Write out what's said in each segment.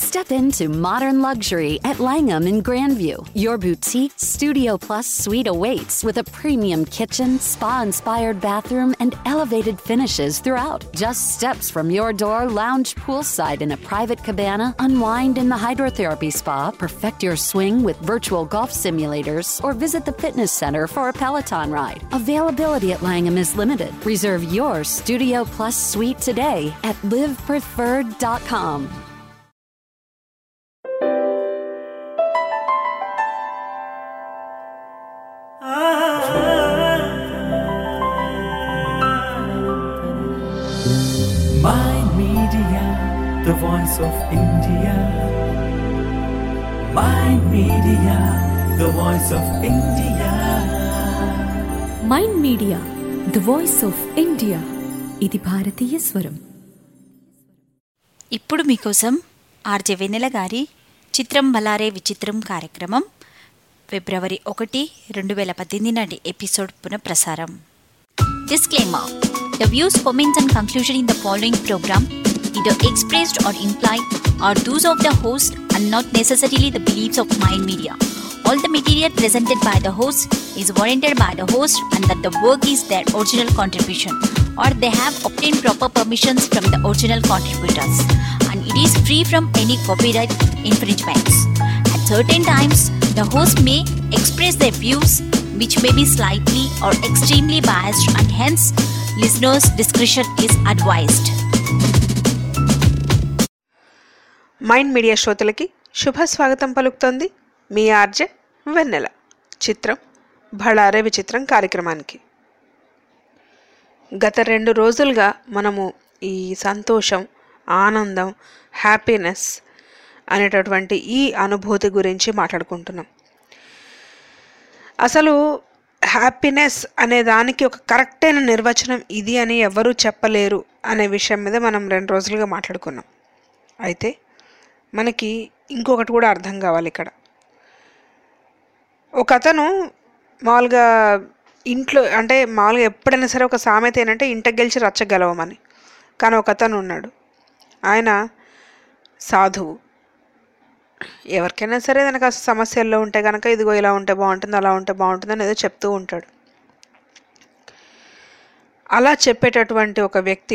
Step into modern luxury at Langham in Grandview. Your boutique Studio Plus suite awaits with a premium kitchen, spa inspired bathroom, and elevated finishes throughout. Just steps from your door, lounge poolside in a private cabana, unwind in the hydrotherapy spa, perfect your swing with virtual golf simulators, or visit the fitness center for a Peloton ride. Availability at Langham is limited. Reserve your Studio Plus suite today at livepreferred.com. My Media, the voice of India. My Media, the voice of India. Mind Media the voice of India ఇది భారతీయ స్వరం ఇప్పుడు మీకోసం RJ వెన్నెల గారి చిత్రం బలారే విచిత్రం కార్యక్రమం ఫిబ్రవరి ఒకటి రెండు వేల పద్దెనిమిది నాటి ఎపిసోడ్ పునఃప్రసారం Disclaimer The views, comments, and conclusion in the following program, either expressed or implied, are those of the host and not necessarily the beliefs of Mind Media. All the material presented by the host is warranted by the host and that the work is their original contribution or they have obtained proper permissions from the original contributors and it is free from any copyright infringements. At certain times, the host may express their views which may be slightly or extremely biased and hence listeners' discretion is advised. Mind Media శ్రోతలకి శుభ స్వాగతం పలుకుతోంది మీ RJ వెన్నెల చిత్రం భళారే విచిత్రం కార్యక్రమానికి గత రెండు రోజులుగా మనము ఈ సంతోషం ఆనందం హ్యాపీనెస్ అనేటటువంటి ఈ అనుభూతి గురించి మాట్లాడుకుంటున్నాం అసలు హ్యాపీనెస్ అనే దానికి ఒక కరెక్ట్ అయిన నిర్వచనం ఇది అని ఎవరూ చెప్పలేరు అనే విషయం మీద మనం రెండు రోజులుగా మాట్లాడుకున్నాం అయితే మనకి ఇంకొకటి కూడా అర్థం కావాలి ఇక్కడ ఒక అతను మామూలుగా ఇంట్లో అంటే మామూలుగా ఎప్పుడైనా సరే ఒక సామెత ఏంటంటే ఇంట గెలిచి రచ్చగలవమని కానీ ఒక అతను ఉన్నాడు ఆయన సాధువు ఎవరికైనా సరే ఏదైనా కాస్త సమస్యల్లో ఉంటే కనుక ఇదిగో ఇలా ఉంటే బాగుంటుంది అలా ఉంటే బాగుంటుంది అని ఏదో చెప్తూ ఉంటాడు అలా చెప్పేటటువంటి ఒక వ్యక్తి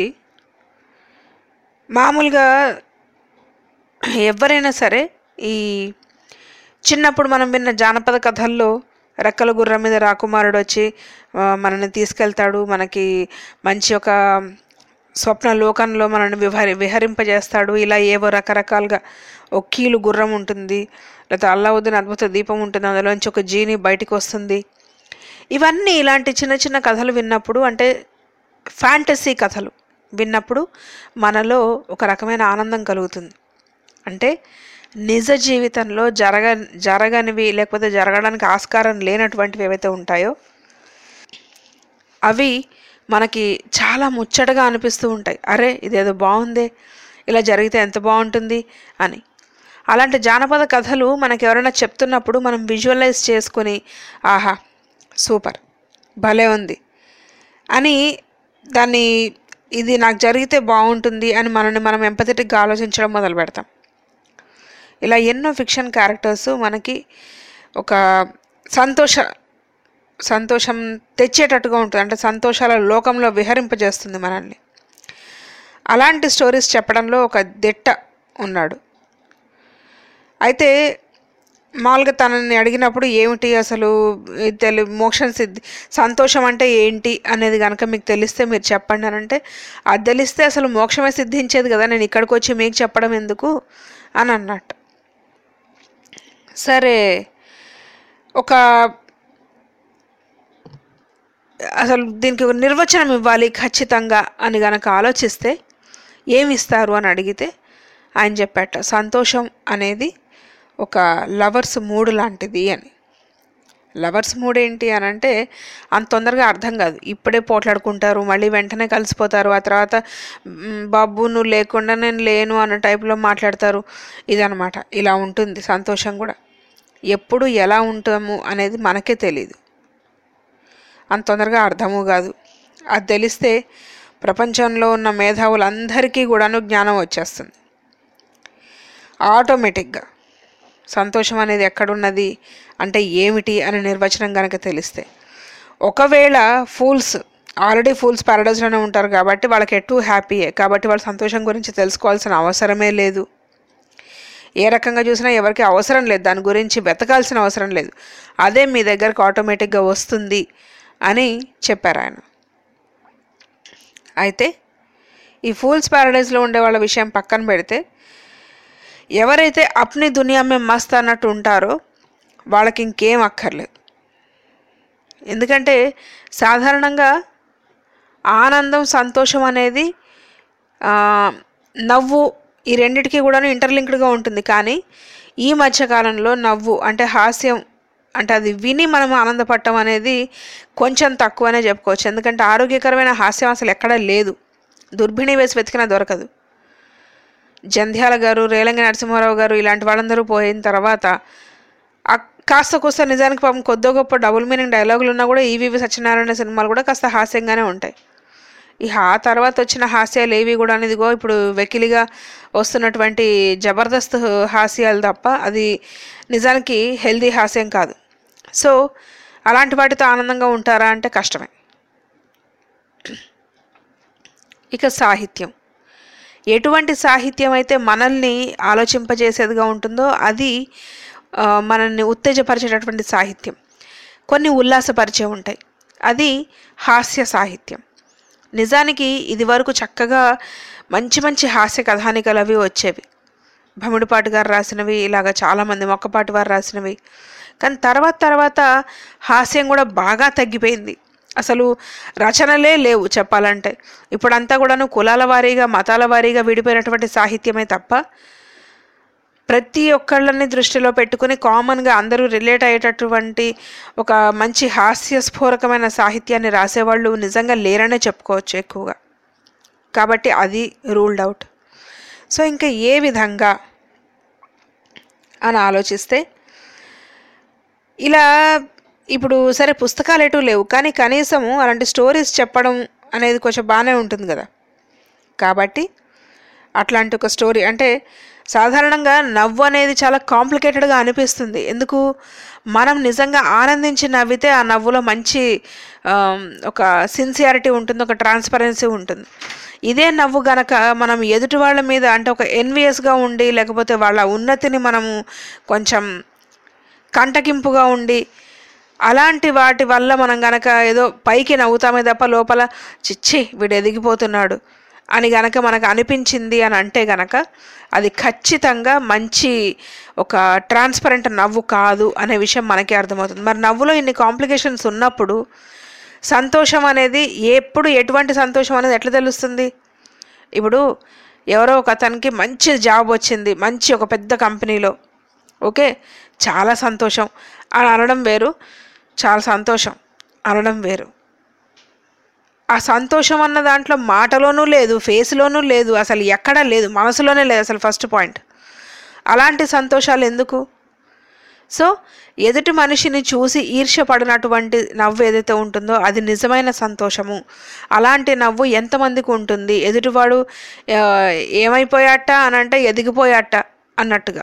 మామూలుగా ఎవరైనా సరే ఈ చిన్నప్పుడు మనం విన్న జానపద కథల్లో రెక్కల గుర్రం మీద రాకుమారుడు వచ్చి ఆ, మనల్ని తీసుకెళ్తాడు మనకి మంచి ఒక స్వప్న లోకంలో మనల్ని విహరి విహరింపజేస్తాడు ఇలా ఏవో రకరకాలుగా ఒక కీలు గుర్రం ఉంటుంది లేకపోతే అల్లావుద్దీన్ అద్భుత దీపం ఉంటుంది అందులోంచి ఒక జీని బయటికి వస్తుంది ఇవన్నీ ఇలాంటి చిన్న చిన్న కథలు విన్నప్పుడు అంటే ఫ్యాంటసీ కథలు విన్నప్పుడు మనలో ఒక రకమైన ఆనందం కలుగుతుంది అంటే నిజ జీవితంలో జరగ జరగనివి లేకపోతే జరగడానికి ఆస్కారం లేనటువంటివి ఏవైతే ఉంటాయో అవి మనకి చాలా ముచ్చటగా అనిపిస్తూ ఉంటాయి అరే ఇదేదో బాగుందే ఇలా జరిగితే ఎంత బాగుంటుంది అని అలాంటి జానపద కథలు మనకి ఎవరైనా చెప్తున్నప్పుడు మనం విజువలైజ్ చేసుకొని ఆహా సూపర్ భలే ఉంది అని దాన్ని ఇది నాకు జరిగితే బాగుంటుంది అని మనల్ని మనం ఎంపథెటిక్గా ఆలోచించడం మొదలు పెడతాం ఇలా ఎన్నో ఫిక్షన్ క్యారెక్టర్స్ మనకి ఒక సంతోష సంతోషం తెచ్చేటట్టుగా ఉంటుంది అంటే సంతోషాల లోకంలో విహరింపజేస్తుంది మనల్ని అలాంటి స్టోరీస్ చెప్పడంలో ఒక దిట్ట ఉన్నాడు అయితే మామూలుగా తనని అడిగినప్పుడు ఏమిటి అసలు ఈ తెలి మోక్షం సిద్ధి సంతోషం అంటే ఏంటి అనేది కనుక మీకు తెలిస్తే మీరు చెప్పండి అని అంటే అది తెలిస్తే అసలు మోక్షమే సిద్ధించేది కదా నేను ఇక్కడికి వచ్చి మీకు చెప్పడం ఎందుకు అని అన్నట్టు సరే ఒక అసలు దీనికి ఒక నిర్వచనం ఇవ్వాలి ఖచ్చితంగా అని గనక ఆలోచిస్తే ఏమి ఇస్తారు అని అడిగితే ఆయన చెప్పాట సంతోషం అనేది ఒక లవర్స్ మూడ్ లాంటిది అని లవర్స్ మూడ్ ఏంటి అని అంటే అంత తొందరగా అర్థం కాదు ఇప్పుడే పోట్లాడుకుంటారు మళ్ళీ వెంటనే కలిసిపోతారు ఆ తర్వాత "మ్, బాబు నువ్వు లేకుండా నేను లేను అన్న టైప్లో మాట్లాడతారు ఇదనమాట ఇలా ఉంటుంది సంతోషం కూడా ఎప్పుడు ఎలా ఉంటాము అనేది మనకే తెలియదు అంత తొందరగా అర్థము కాదు అది తెలిస్తే ప్రపంచంలో ఉన్న మేధావులందరికీ కూడాను జ్ఞానం వచ్చేస్తుంది ఆటోమేటిక్గా సంతోషం అనేది ఎక్కడున్నది అంటే ఏమిటి అనే నిర్వచనం కనుక తెలిస్తే ఒకవేళ ఫూల్స్ ఆల్రెడీ ఫూల్స్ ప్యారడైజ్లోనే ఉంటారు కాబట్టి వాళ్ళకి ఎటు హ్యాపీయే కాబట్టి వాళ్ళ సంతోషం గురించి తెలుసుకోవాల్సిన అవసరమే లేదు ఏ రకంగా చూసినా ఎవరికి అవసరం లేదు దాని గురించి వెతకాల్సిన అవసరం లేదు అదే మీ దగ్గరకు ఆటోమేటిక్గా వస్తుంది అని చెప్పారు ఆయన అయితే ఈ ఫూల్స్ ప్యారడైజ్లో ఉండే వాళ్ళ విషయం పక్కన పెడితే ఎవరైతే అప్ని దునియా మే మస్త్ అన్నట్టు ఉంటారో వాళ్ళకి ఇంకేం అక్కర్లేదు ఎందుకంటే సాధారణంగా ఆనందం సంతోషం అనేది ఆ, నవ్వు ఈ రెండిటికి కూడా ఇంటర్లింక్డ్గా ఉంటుంది కానీ ఈ మధ్యకాలంలో నవ్వు అంటే హాస్యం అంటే అది విని మనం ఆనందపడటం అనేది కొంచెం తక్కువనే చెప్పుకోవచ్చు ఎందుకంటే ఆరోగ్యకరమైన హాస్యం అసలు ఎక్కడా లేదు దుర్భిణి వేసి వెతికినా దొరకదు జంధ్యాల గారు రేలంగి నరసింహారావు గారు ఇలాంటి వాళ్ళందరూ పోయిన తర్వాత ఆ కాస్త కూస్త నిజానికి పాపం కొద్దో గొప్ప డబుల్ మీనింగ్ డైలాగులు ఉన్నా కూడా ఈవీవి సత్యనారాయణ సినిమాలు కూడా కాస్త హాస్యంగానే ఉంటాయి ఇక ఆ తర్వాత వచ్చిన హాస్యాలు ఏవి కూడా అనేదిగో ఇప్పుడు వెకిలిగా వస్తున్నటువంటి జబర్దస్త్ హాస్యాలు తప్ప అది నిజానికి హెల్దీ హాస్యం కాదు సో అలాంటి వాటితో ఆనందంగా ఉంటారా అంటే కష్టమే ఇక సాహిత్యం ఎటువంటి సాహిత్యం అయితే మనల్ని ఆలోచింపజేసేదిగా ఉంటుందో అది ఆ, మనల్ని ఉత్తేజపరిచేటటువంటి సాహిత్యం కొన్ని ఉల్లాసపరిచే ఉంటాయి అది హాస్య సాహిత్యం నిజానికి ఇది వరకు చక్కగా మంచి మంచి హాస్య కథానికలు అవి వచ్చేవి భమిడిపాటి గారు రాసినవి ఇలాగ చాలామంది మొక్కపాటి వారు రాసినవి కానీ తర్వాత తర్వాత హాస్యం కూడా బాగా తగ్గిపోయింది అసలు రచనలే లేవు చెప్పాలంటే ఇప్పుడంతా కూడాను కులాల వారీగా మతాల వారీగా విడిపోయినటువంటి సాహిత్యమే తప్ప ప్రతి ఒక్కళ్ళని దృష్టిలో పెట్టుకుని కామన్గా అందరూ రిలేట్ అయ్యేటటువంటి ఒక మంచి హాస్యస్ఫోరకమైన సాహిత్యాన్ని రాసేవాళ్ళు నిజంగా లేరనే చెప్పుకోవచ్చు ఎక్కువగా కాబట్టి అది రూల్డ్ అవుట్ సో ఇంకా ఏ విధంగా అని ఆలోచిస్తే ఇలా ఇప్పుడు సరే పుస్తకాలు ఎటు లేవు కానీ కనీసము అలాంటి స్టోరీస్ చెప్పడం అనేది కొంచెం బాగానే ఉంటుంది కదా కాబట్టి అట్లాంటి ఒక స్టోరీ అంటే సాధారణంగా నవ్వు అనేది చాలా కాంప్లికేటెడ్గా అనిపిస్తుంది ఎందుకు మనం నిజంగా ఆనందించి నవ్వితే ఆ నవ్వులో మంచి ఆమ్, ఒక సిన్సియారిటీ ఉంటుంది ఒక ట్రాన్స్పరెన్సీ ఉంటుంది ఇదే నవ్వు గనక మనం ఎదుటి వాళ్ళ మీద అంటే ఒక ఎన్వియస్గా ఉండి లేకపోతే వాళ్ళ ఉన్నతిని మనము కొంచెం కంటకింపుగా ఉండి అలాంటి వాటి వల్ల మనం గనక ఏదో పైకి నవ్వుతామే తప్ప లోపల చిచ్చి వీడు ఎదిగిపోతున్నాడు అని గనక మనకు అనిపించింది అని అంటే గనక అది ఖచ్చితంగా మంచి ఒక ట్రాన్స్పరెంట్ నవ్వు కాదు అనే విషయం మనకే అర్థమవుతుంది మరి నవ్వులో ఇన్ని కాంప్లికేషన్స్ ఉన్నప్పుడు సంతోషం అనేది ఎప్పుడు ఎటువంటి సంతోషం అనేది ఎట్లా తెలుస్తుంది ఇప్పుడు ఎవరో ఒక అతనికి మంచి జాబ్ వచ్చింది మంచి ఒక పెద్ద కంపెనీలో ఓకే చాలా సంతోషం అని అనడం వేరు చాలా సంతోషం అనడం వేరు ఆ సంతోషం అన్న దాంట్లో మాటలోనూ లేదు ఫేస్లోనూ లేదు అసలు ఎక్కడా లేదు మనసులోనే లేదు అసలు ఫస్ట్ పాయింట్ అలాంటి సంతోషాలు ఎందుకు సో ఎదుటి మనిషిని చూసి ఈర్ష్యపడినటువంటి నవ్వు ఏదైతే ఉంటుందో అది నిజమైన సంతోషము అలాంటి నవ్వు ఎంతమందికి ఉంటుంది ఎదుటివాడు ఆ, ఏమైపోయాట అని అంటే ఎదిగిపోయాట అన్నట్టుగా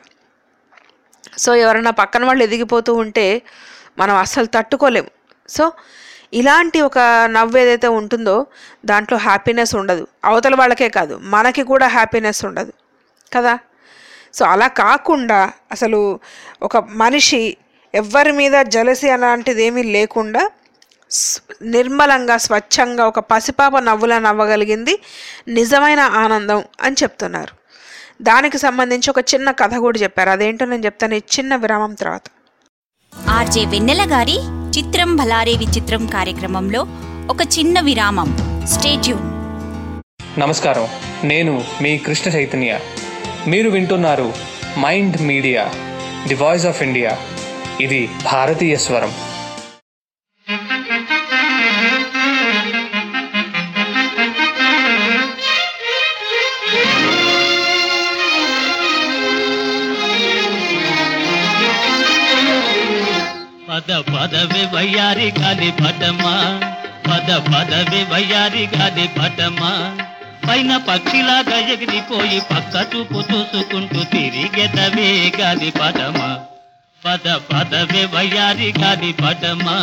సో ఎవరైనా పక్కన వాళ్ళు ఎదిగిపోతూ ఉంటే మనం అస్సలు తట్టుకోలేము సో ఇలాంటి ఒక నవ్వు ఏదైతే ఉంటుందో దాంట్లో హ్యాపీనెస్ ఉండదు అవతల వాళ్ళకే కాదు మనకి కూడా హ్యాపీనెస్ ఉండదు కదా సో అలా కాకుండా అసలు ఒక మనిషి ఎవ్వరి మీద జలసి అలాంటిది ఏమీ లేకుండా స్- నిర్మలంగా స్వచ్ఛంగా ఒక పసిపాప నవ్వులా నవ్వగలిగింది నిజమైన ఆనందం అని చెప్తున్నారు దానికి సంబంధించి ఒక చిన్న కథ కూడా చెప్పారు అదేంటో నేను చెప్తాను ఈ చిన్న విరామం తర్వాత ఆర్జే వెన్నెల గారి చిత్రం భలారే విచిత్రం కార్యక్రమంలో ఒక చిన్న విరామం స్టేట్యూన్ నమస్కారం నేను మీ కృష్ణ చైతన్య మీరు వింటున్నారు Mind Media the voice of India ఇది భారతీయ స్వరం పద పదవి వయ్యారి గాలి పటమా పద పదవి వయ్యారి గాలి పటమా పైన పక్షిలాగా ఎగిరిపోయి పక్క చూపు చూసుకుంటూ తిరిగెదవే గాలి పదమా పద పదవే వయ్యారి గాలి పదమా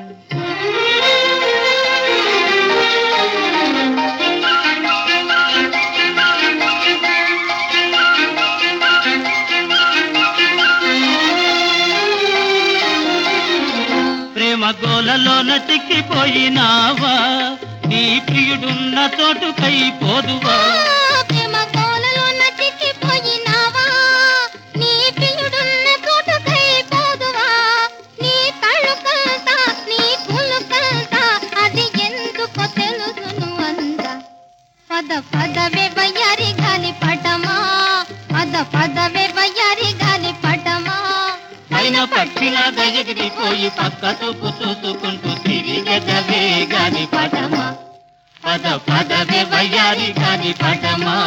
ప్రేమ గోలలోన చిక్కిపోయినావా నీ ప్రియుడున్న చోటుకై పోదువా ప్రేమ కోలలోన చిక్కిపోయినావా నీ ప్రియుడున్న చోటుకై పోదువా నీ తళుకంతా నీ పులుకంతా అది ఎందుకో తెలుసును అంద పద పదవే వయ్యారి గాలి పటమా పద పదవే వయ్యారి గాలి పటమా పైన పక్షిలాగా ఎగిరిపోయి పక్క చూపు చూసుకుంటూ తిరిగెదవే గాలి పదమా పద పదవే వయ్యారి గాలి పదమా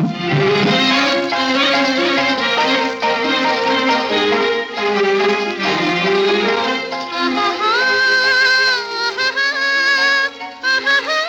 ఆహాహా, ఆహాహా,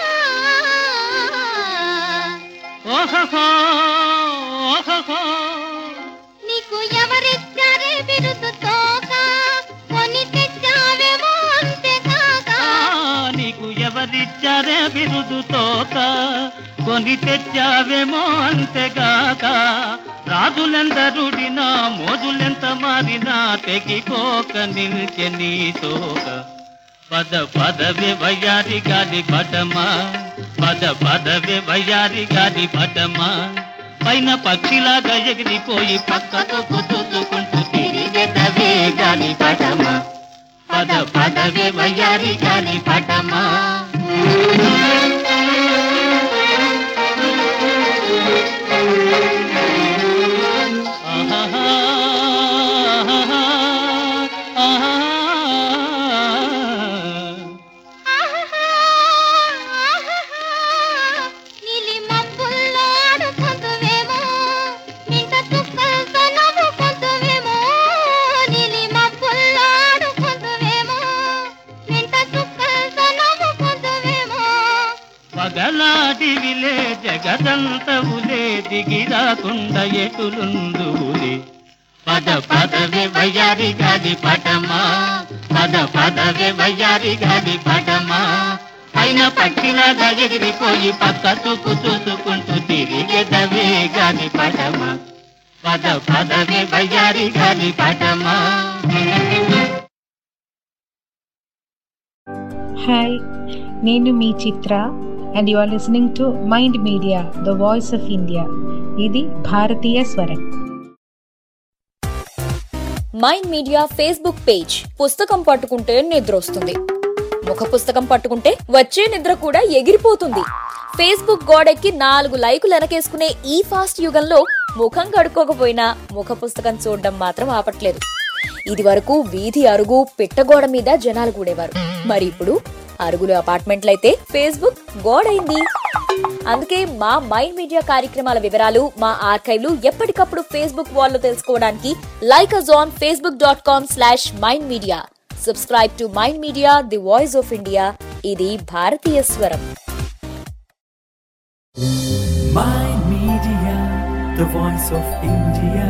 ఆహాహా. ఓహో ఓహో నీకు ఎవరిచ్చారే బిరుదు తోక కొని తెచ్చావేమో అంతేకాక నీకు ఎవరిచ్చారే బిరుదు తోక కొని తెచ్చావేమో అంతేగాక రాజులెందరుడినా మోజులెంత మారినా తెగిపోక నిలిచె నీ తోక పద పదవే వయ్యారి గాలి పటమా పద పదవే వయ్యారి గాలి పటమా పైన పక్షిలాగా ఎగిరిపోయి పక్కకు చూసుకుంటూ తిరిగెదవే గాలి పటమా పద పదవే వయ్యారి గాలి పటమా ఆహాహా, ఆహాహా, ఆహాహా, ఆహాహా. నీలి మబ్బుల్లో ఆడుకుందువేమో మింట చుక్కలతో నవ్వుకుందువేమో నీలి మబ్బుల్లో ఆడుకుందువేమో మింట చుక్కలతో నవ్వుకుందువేమో పగలాటివిలే జగదంతవులే దిగిరాకుండా ఎటులుందువులే పద పదవే వయ్యారి గాలి పటమా పద పదవే వయ్యారి గాలి పటమా పైన పక్షిలాగా ఎగిరిపోయి పక్క చూపు చూసుకుంటూ తిరిగెదవే గాలి పటమా పద పదవే వయ్యారి గాలి పటమా హాయ్ నేను మీ Chitra and you are listening to Mind Media the voice of India ఇది భారతీయ స్వరం మైండ్ మీడియా ఫేస్బుక్ పేజ్ పుస్తకం పట్టుకుంటే నిద్ర వస్తుంది ముఖ పుస్తకం పట్టుకుంటే వచ్చే నిద్ర కూడా ఎగిరిపోతుంది ఫేస్బుక్ గోడెక్కి నాలుగు లైకులు వెనకేసుకునే ఈ ఫాస్ట్ యుగంలో ముఖం కడుక్కోకపోయినా ముఖ పుస్తకం చూడడం మాత్రం ఆపట్లేదు ఇది వరకు వీధి అరుగు పిట్టగోడ మీద జనాలు కూడేవారు మరి ఇప్పుడు అరుగులు అపార్ట్మెంట్లయితే ఫేస్బుక్ గోడైంది అందుకే మా మైండ్ మీడియా కార్యక్రమాల వివరాలు మా ఆర్కైవ్లు ఎప్పటికప్పుడు ఫేస్బుక్ వాల్లో తెలుసుకోవడానికి like us on Facebook dot com slash Mind Media subscribe to Mind Media the voice of India ఇది భారతీయ స్వరం Mind Media, the voice of India.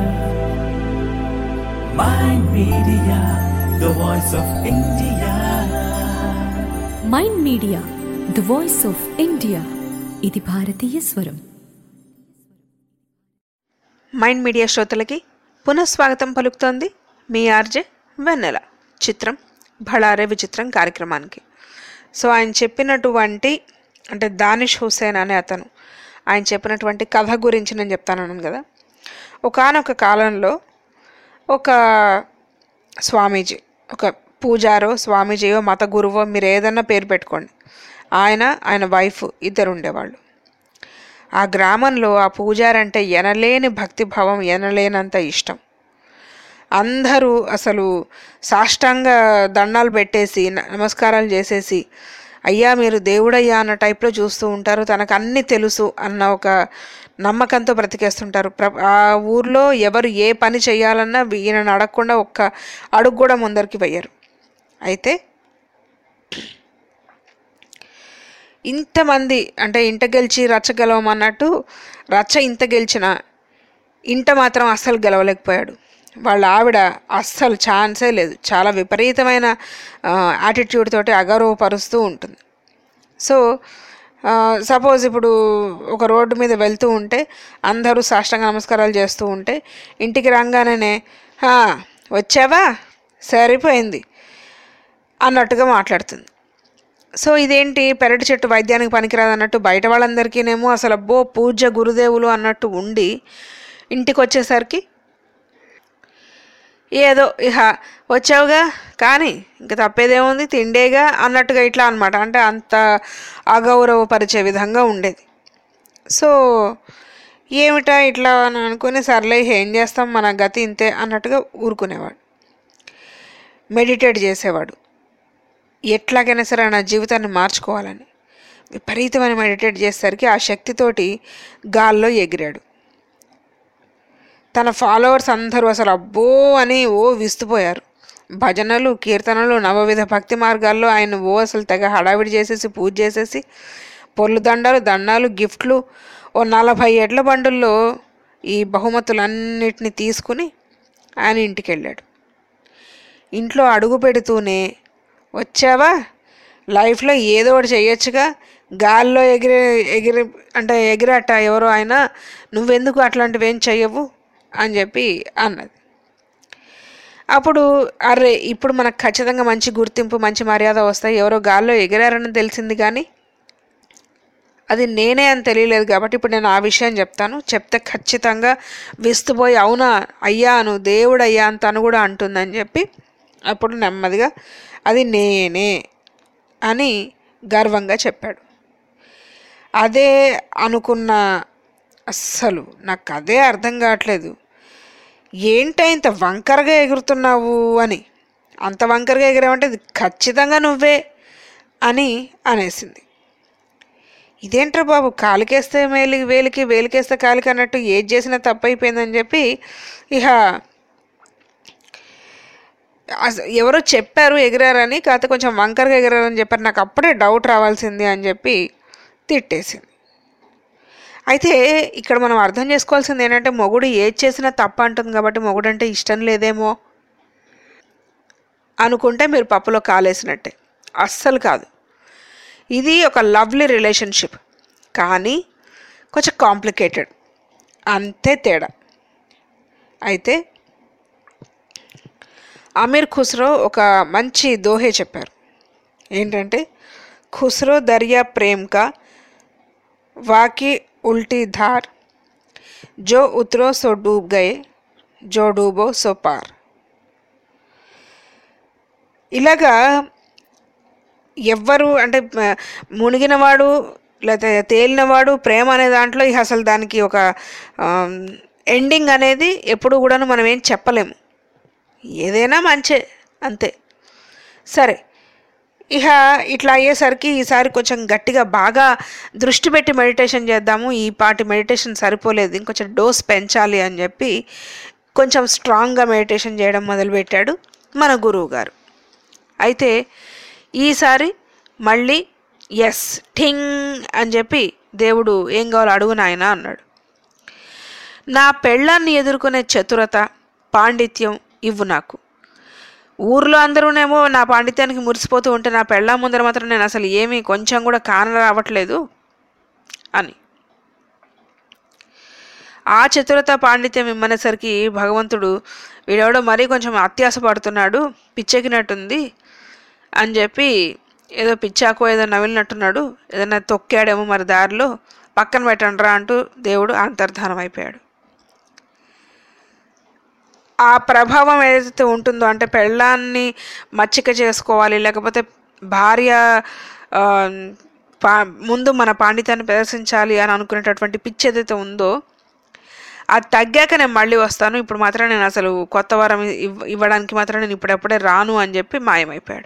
Mind Media, the voice of India. Mind Media the voice of India ఇది భారతీయ స్వరం Mind Media శ్రోతలకి పునఃస్వాగతం పలుకుతోంది మీ RJ వెన్నెల చిత్రం భళారే విచిత్రం కార్యక్రమానికి సో ఆయన చెప్పినటువంటి అంటే దానిష్ హుసేన్ అనే అతను ఆయన చెప్పినటువంటి కథ గురించి నేను చెప్తానన్నాను కదా ఒకానొక కాలంలో ఒక స్వామీజీ ఒక పూజారో స్వామీజీయో మత గురువో మీరు ఏదన్నా పేరు పెట్టుకోండి ఆయన ఆయన వైఫ్ ఇద్దరు ఉండేవాళ్ళు ఆ గ్రామంలో ఆ పూజారంటే ఎనలేని భక్తిభావం ఎనలేనంత ఇష్టం అందరూ అసలు సాష్టాంగ దండాలు పెట్టేసి న- నమస్కారాలు చేసేసి అయ్యా మీరు దేవుడయ్యా అన్న టైప్లో చూస్తూ ఉంటారు తనకు అన్నీ తెలుసు అన్న ఒక నమ్మకంతో బ్రతికేస్తుంటారు ప్ర ఆ ఊర్లో ఎవరు ఏ పని చేయాలన్నా ఈయనను అడగకుండా ఒక్క అడుగు కూడా ముందరికి వెయ్యరు అయితే ఇంతమంది అంటే ఇంట గెలిచి రచ్చ గెలవమన్నట్టు రచ్చ ఇంత గెలిచిన ఇంట మాత్రం అస్సలు గెలవలేకపోయాడు వాళ్ళ ఆవిడ అస్సలు ఛాన్సే లేదు చాలా విపరీతమైన యాటిట్యూడ్ తోటి అగౌరవపరుస్తూ ఉంటుంది సో సపోజ్ ఇప్పుడు ఒక రోడ్డు మీద వెళ్తూ ఉంటే అందరూ సాష్టాంగ నమస్కారాలు చేస్తూ ఉంటే ఇంటికి రాగానే "హా, వచ్చావా సరిపోయింది అన్నట్టుగా మాట్లాడుతుంది సో ఇదేంటి పెరటి చెట్టు వైద్యానికి పనికిరాదు అన్నట్టు బయట వాళ్ళందరికీనేమో అసలు అబ్బో పూజ్య గురుదేవులు అన్నట్టు ఉండి ఇంటికి వచ్చేసరికి ఏదో ఇహ వచ్చావుగా కానీ ఇంక తప్పేదేముంది తిండేగా అన్నట్టుగా ఇట్లా అనమాట అంటే అంత అగౌరవపరిచే విధంగా ఉండేది సో ఏమిటా ఇట్లా అని అనుకుని సర్లే ఏం చేస్తాం మన గతి ఇంతే అన్నట్టుగా ఊరుకునేవాడు మెడిటేట్ చేసేవాడు ఎట్లాగైనా సరే నా జీవితాన్ని మార్చుకోవాలని విపరీతమైన మెడిటేట్ చేసేసరికి ఆ శక్తితోటి గాల్లో ఎగిరాడు తన ఫాలోవర్స్ అందరూ అసలు అబ్బో అని ఓ విస్తుపోయారు భజనలు కీర్తనలు నవవిధ భక్తి మార్గాల్లో ఆయన ఓ అసలు తెగ హడావిడి చేసేసి పూజ చేసేసి పొర్లు దండాలు దండాలు గిఫ్ట్లు ఓ నలభై ఎడ్ల బండుల్లో ఈ బహుమతులన్నిటిని తీసుకుని ఆయన ఇంటికి వెళ్ళాడు ఇంట్లో అడుగు పెడుతూనే వచ్చావా లైఫ్లో ఏదో ఒకటి చేయొచ్చుగా గాల్లో ఎగిరే ఎగిరి అంటే ఎగిరట ఎవరో ఆయన నువ్వెందుకు అట్లాంటివి ఏం చెయ్యవు అని చెప్పి అన్నది అప్పుడు అరే ఇప్పుడు మనకు ఖచ్చితంగా మంచి గుర్తింపు మంచి మర్యాద వస్తాయి ఎవరో గాల్లో ఎగిరారని తెలిసింది కానీ అది నేనే అని తెలియలేదు కాబట్టి ఇప్పుడు నేను ఆ విషయం చెప్తాను చెప్తే ఖచ్చితంగా విస్తుపోయి అవునా అయ్యా అను దేవుడు అయ్యా అని తను కూడా అంటుందని చెప్పి అప్పుడు నెమ్మదిగా అది నేనే అని గర్వంగా చెప్పాడు అదే అనుకున్న అస్సలు నాకు అదే అర్థం కావట్లేదు ఏంట ఇంత వంకరగా ఎగురుతున్నావు అని అంత వంకరగా ఎగిరావంటే ఇది ఖచ్చితంగా నువ్వే అని అనేసింది ఇదేంట్రా బాబు కాలికేస్తే మేలి వేలికి వేలికేస్తే కాలికి అన్నట్టు ఏది చేసినా తప్పైపోయిందని చెప్పి ఇహ అస- ఎవరో చెప్పారు ఎగిరారని కాకపోతే కొంచెం వంకరగా ఎగిరారని చెప్పారు నాకు అప్పుడే డౌట్ రావాల్సింది అని చెప్పి తిట్టేసింది అయితే ఇక్కడ మనం అర్థం చేసుకోవాల్సింది ఏంటంటే మొగుడు ఏది చేసినా తప్ప అంటుంది కాబట్టి మొగుడు అంటే ఇష్టం లేదేమో అనుకుంటే మీరు పప్పులో కాలేసినట్టే అస్సలు కాదు ఇది ఒక లవ్లీ రిలేషన్షిప్ కానీ కొంచెం కాంప్లికేటెడ్ అంతే తేడా అయితే అమీర్ ఖుస్రో ఒక మంచి దోహే చెప్పారు ఏంటంటే ఖుస్రో దర్యా ప్రేమ్ కా వాకి ఉల్టీ ధార్ జో ఉతరో సో డూబ్ గయే జో డూబో సో పార్ ఇలాగా ఎవ్వరు అంటే మ- మునిగినవాడు లేకపోతే తేలినవాడు ప్రేమ అనే దాంట్లో ఇక అసలు దానికి ఒక ఎండింగ్ అనేది ఎప్పుడు కూడాను మనం ఏం చెప్పలేము ఏదైనా మంచే అంతే సరే ఇక ఇట్లా అయ్యేసరికి ఈసారి కొంచెం గట్టిగా బాగా దృష్టి పెట్టి మెడిటేషన్ చేద్దాము ఈ పాటి మెడిటేషన్ సరిపోలేదు ఇంకొంచెం డోస్ పెంచాలి అని చెప్పి కొంచెం స్ట్రాంగ్గా మెడిటేషన్ చేయడం మొదలుపెట్టాడు మన గురువు గారు అయితే ఈసారి మళ్ళీ ఎస్ ఠింగ్ అని చెప్పి దేవుడు ఏం కావాలో అడుగు నాయనా అన్నాడు నా పెళ్ళాన్ని ఎదుర్కొనే చతురత పాండిత్యం ఇవ్వు నాకు ఊర్లో అందరూనేమో నా పాండిత్యానికి మురిసిపోతూ ఉంటే నా పెళ్ళాం ముందర మాత్రం నేను అసలు ఏమీ కొంచెం కూడా కాన రావట్లేదు అని ఆ చతురత పాండిత్యం ఇమ్మనేసరికి భగవంతుడు వీడెవడో మరీ కొంచెం అత్యాస పడుతున్నాడు పిచ్చెక్కినట్టుంది అని చెప్పి ఏదో పిచ్చాకో ఏదో నవిలినట్టున్నాడు ఏదైనా తొక్కాడేమో మరి దారిలో పక్కన పెట్టండి రా అంటూ దేవుడు అంతర్ధానం అయిపోయాడు ఆ ప్రభావం ఏదైతే ఉంటుందో అంటే పెళ్ళాన్ని మచ్చిక చేసుకోవాలి లేకపోతే భార్య ఆ, పా ముందు మన పాండిత్యాన్ని ప్రదర్శించాలి అని అనుకునేటటువంటి పిచ్చి ఏదైతే ఉందో అది తగ్గాక నేను మళ్ళీ వస్తాను ఇప్పుడు మాత్రం నేను అసలు కొత్త వరం ఇవ్- ఇవ్వడానికి మాత్రం నేను ఇప్పుడప్పుడే రాను అని చెప్పి మాయమైపోయాడు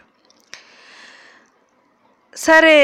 సరే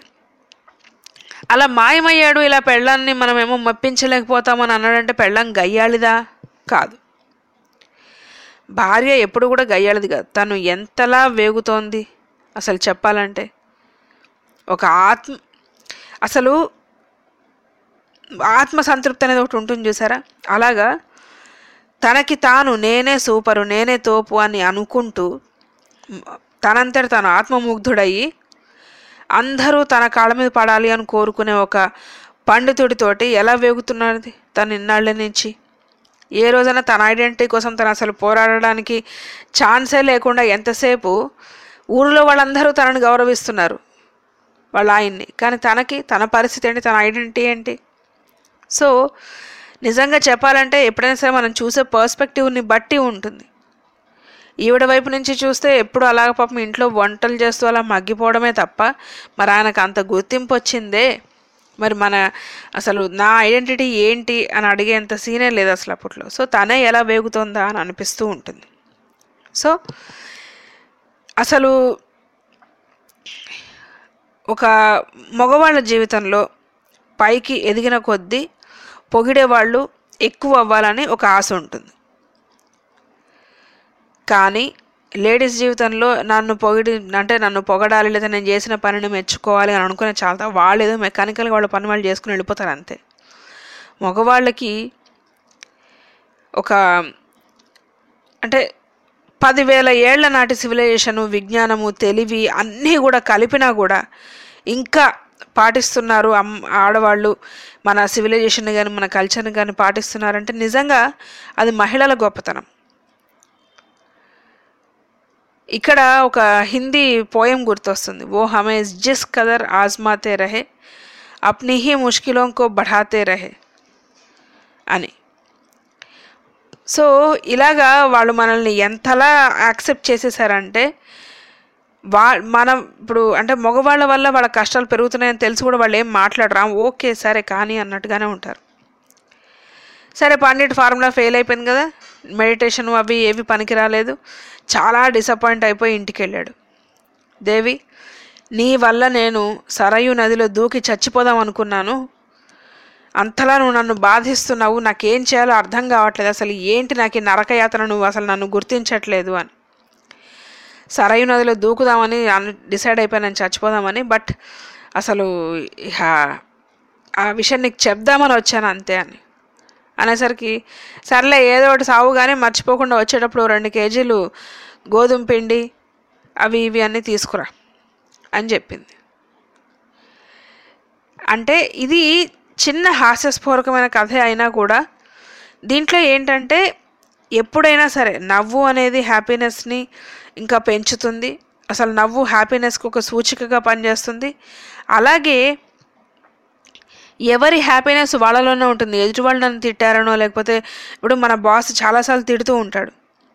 అలా మాయమయ్యాడు ఇలా పెళ్ళాన్ని మనమేమో మప్పించలేకపోతామని అన్నాడంటే పెళ్ళం గయ్యాళిదా కాదు భార్య ఎప్పుడు కూడా గయ్యాళిది కాదు తను ఎంతలా వేగుతోంది అసలు చెప్పాలంటే ఒక ఆత్మ అసలు ఆత్మసంతృప్తి అనేది ఒకటి ఉంటుంది చూసారా అలాగా తనకి తాను నేనే సూపరు నేనే తోపు అని అనుకుంటూ తనంతట తాను ఆత్మముగ్ధుడయ్యి అందరూ తన కాళ్ళ మీద పడాలి అని కోరుకునే ఒక పండితుడితోటి ఎలా వేగుతున్నది తను ఇన్నాళ్ళ నుంచి ఏ రోజైనా తన ఐడెంటిటీ కోసం తను అసలు పోరాడడానికి ఛాన్సే లేకుండా ఎంతసేపు ఊరిలో వాళ్ళందరూ తనని గౌరవిస్తున్నారు వాళ్ళ ఆయన్ని కానీ తనకి తన పరిస్థితి ఏంటి తన ఐడెంటిటీ ఏంటి సో నిజంగా చెప్పాలంటే ఎప్పుడైనా సరే మనం చూసే పర్స్పెక్టివ్ని బట్టి ఉంటుంది ఈవిడ వైపు నుంచి చూస్తే ఎప్పుడు అలాగ పాపం ఇంట్లో వంటలు చేస్తూ అలా మగ్గిపోవడమే తప్ప మరి ఆయనకు అంత గుర్తింపు వచ్చిందే మరి మన అసలు నా ఐడెంటిటీ ఏంటి అని అడిగేంత సీనే లేదు అసలు అప్పట్లో సో తనే ఎలా వేగుతుందా అని అనిపిస్తూ ఉంటుంది సో అసలు ఒక మగవాళ్ళ జీవితంలో పైకి ఎదిగిన కొద్దీ పొగిడేవాళ్ళు ఎక్కువ అవ్వాలని ఒక ఆశ ఉంటుంది కానీ లేడీస్ జీవితంలో నన్ను పొగిడి అంటే నన్ను పొగడాలి లేదా నేను చేసిన పనిని మెచ్చుకోవాలి అని అనుకునే చాలా వాళ్ళు ఏదో మెకానికల్గా వాళ్ళ పని వాళ్ళు చేసుకుని వెళ్ళిపోతారు అంతే మగవాళ్ళకి ఒక అంటే పదివేల ఏళ్ల నాటి సివిలైజేషను విజ్ఞానము తెలివి అన్నీ కూడా కలిపినా కూడా ఇంకా పాటిస్తున్నారు అమ్ ఆడవాళ్ళు మన సివిలైజేషన్ కానీ మన కల్చర్ని కానీ పాటిస్తున్నారంటే నిజంగా అది మహిళల గొప్పతనం ఇక్కడ ఒక హిందీ పోయం గుర్తొస్తుంది ఓ హమే జిస్ కదర్ ఆజ్మాతే రహే అప్ని హీ ముష్కిలోం కో బఢాతే రహే అని సో ఇలాగా వాళ్ళు మనల్ని ఎంతలా యాక్సెప్ట్ చేసేసారంటే వా మనం ఇప్పుడు అంటే మగవాళ్ళ వల్ల వాళ్ళ కష్టాలు పెరుగుతున్నాయని తెలిసి కూడా వాళ్ళు ఏం మాట్లాడరా ఓకే సరే కానీ అన్నట్టుగానే ఉంటారు సరే పండిట్ ఫార్ములా ఫెయిల్ అయిపోయింది కదా మెడిటేషన్ అవి ఏవి పనికి రాలేదు చాలా డిసప్పాయింట్ అయిపోయి ఇంటికి వెళ్ళాడు దేవి నీ వల్ల నేను సరయు నదిలో దూకి చచ్చిపోదాం అనుకున్నాను అంతలా నువ్వు నన్ను బాధిస్తున్నావు నాకేం చేయాలో అర్థం కావట్లేదు అసలు ఏంటి నాకు ఈ నరకయాతన నువ్వు అసలు నన్ను గుర్తించట్లేదు అని సరయు నదిలో దూకుదామని డిసైడ్ అయిపోయి నేను చచ్చిపోదామని బట్ అసలు ఇహ ఆ విషయం నీకు చెప్దామని వచ్చాను అంతే అని అనేసరికి సర్లే ఏదో ఒకటి సావు కానీ మర్చిపోకుండా వచ్చేటప్పుడు రెండు కేజీలు గోధుమ పిండి అవి ఇవి అన్నీ తీసుకురా అని చెప్పింది అంటే ఇది చిన్న హాస్యస్ఫూరకమైన కథ అయినా కూడా దీంట్లో ఏంటంటే ఎప్పుడైనా సరే నవ్వు అనేది హ్యాపీనెస్ని ఇంకా పెంచుతుంది అసలు నవ్వు హ్యాపీనెస్కి ఒక సూచికగా పనిచేస్తుంది అలాగే ఎవరి హ్యాపీనెస్ వాళ్ళలోనే ఉంటుంది ఎదుటి వాళ్ళు నన్ను తిట్టారనో లేకపోతే ఇప్పుడు మన బాస్ చాలాసార్లు తిడుతూ ఉంటాడు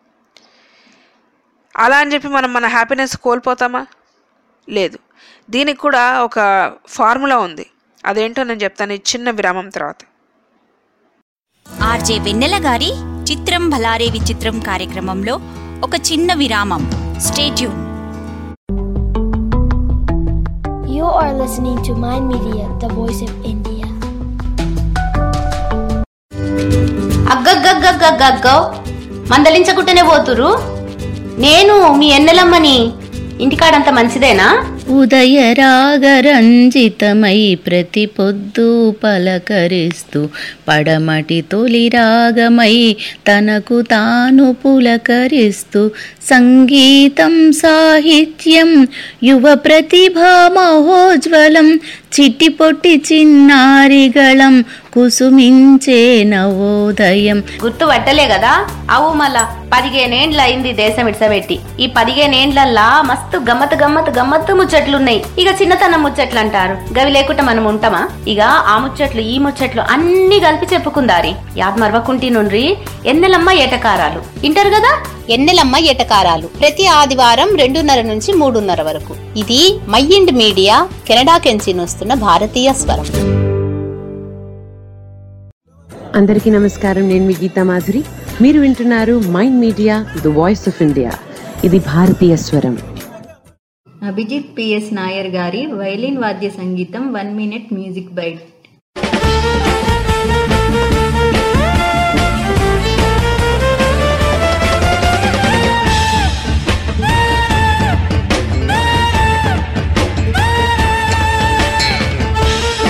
అలా అని చెప్పి మనం మన హ్యాపీనెస్ కోల్పోతామా లేదు దీనికి కూడా ఒక ఫార్ములా ఉంది అదేంటో నేను చెప్తాను ఈ చిన్న విరామం తర్వాత ఆర్జే వెన్నెల గారి చిత్రం భలారే విచిత్రం కార్యక్రమంలో ఒక చిన్న విరామం stay tuned You are listening to Mind Media, the voice of India. అగ్గగ్గగ్గగ్గగ్గో మందలించకుంటేనే పోతురు నేను మీ ఎన్నెలమ్మని ఇంటికాడంత మంచిదేనా ఉదయ రాగరంజితమై ప్రతి పొద్దు పలకరిస్తూ పడమటి తొలి రాగమై తనకు తాను పులకరిస్తూ సంగీతం సాహిత్యం యువ ప్రతిభా మహోజ్వలం చిట్టి పొట్టి చిన్నారిగళం కుసుమించే నవోదయం గుర్తు పట్టలే కదా అవు మళ్ళా పదిహేనేండ్ల అయింది దేశం ఇడ్సబెట్టి ఈ పదిహేనేండ్లల్లా మస్తు గమ్మత్ గమ్మత్ గమ్మత్తు ముచ్చట్లున్నాయి ఇక చిన్నతనం ముచ్చట్లు అంటారు గవి లేకుండా మనం ఉంటామా ఇక ఆ ముచ్చట్లు ఈ ముచ్చట్లు అన్ని కలిపి చెప్పుకుందారి యాద్ మరవకుంటి నుండ్రి ఎన్నెలమ్మ ఏటకారాలు ఇంటారు కదా ఎన్నెలమ్మ ఏటకారాలు ప్రతి ఆదివారం రెండున్నర నుంచి మూడున్నర వరకు ఇది మైండ్ మీడియా కెనడా కెంచి వస్తున్న భారతీయ స్వరం అందరికీ నమస్కారం నేను మీ గీతా మాధురి మీరు వింటున్నారు Mind Media the voice of India ఇది భారతీయ స్వరం అభిజిత్ పిఎస్ నాయర్ గారి వైలిన్ వాద్య సంగీతం one minute music bite Thank you.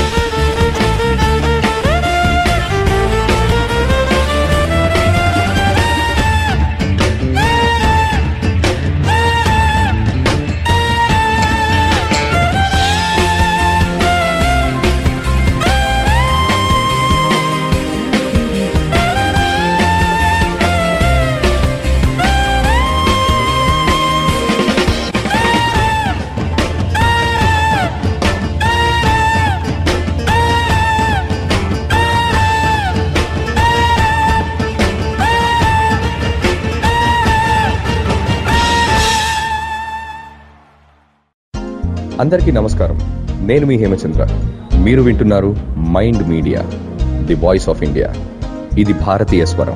అందరికీ నమస్కారం నేను మీ హేమచంద్ర మీరు వింటున్నారు Mind Media the voice of India ఇది భారతీయ స్వరం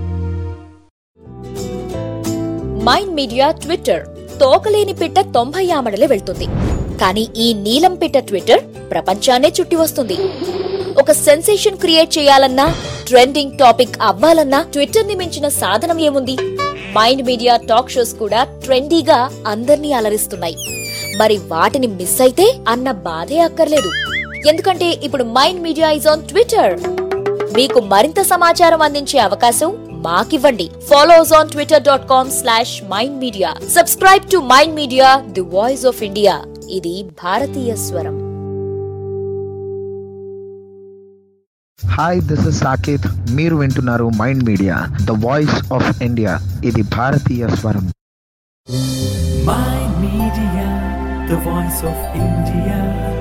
మైండ్ మీడియా ట్విట్టర్ తోకలేని పిట్ట తొంభై ఆమడలే వెళ్తుంది కానీ ఈ నీలం పిట్ట ట్విట్టర్ ప్రపంచాన్నే చుట్టి వస్తుంది ఒక సెన్సేషన్ క్రియేట్ చేయాలన్నా ట్రెండింగ్ టాపిక్ అవ్వాలన్నా ట్విట్టర్ ని మించిన సాధనం ఏముంది మైండ్ మీడియా టాక్ షోస్ కూడా ట్రెండీగా అందర్నీ అలరిస్తున్నాయి మరి వాటిని మిస్ అయితే అన్న బాధే అక్కర్లేదు ఎందుకంటే ఇప్పుడు Mind Media is on Twitter మీకు మరింత సమాచారం అందించే అవకాశం మాకివ్వండి follow us on Twitter dot com slash Mind Media subscribe to Mind Media the voice of India ఇది భారతీయ స్వరం హాయ్ దిస్ ఇస్ సాకేత్ మీరు వింటున్నారు Mind Media the voice of India ఇది భారతీయ స్వరం Mind Media, the voice of India.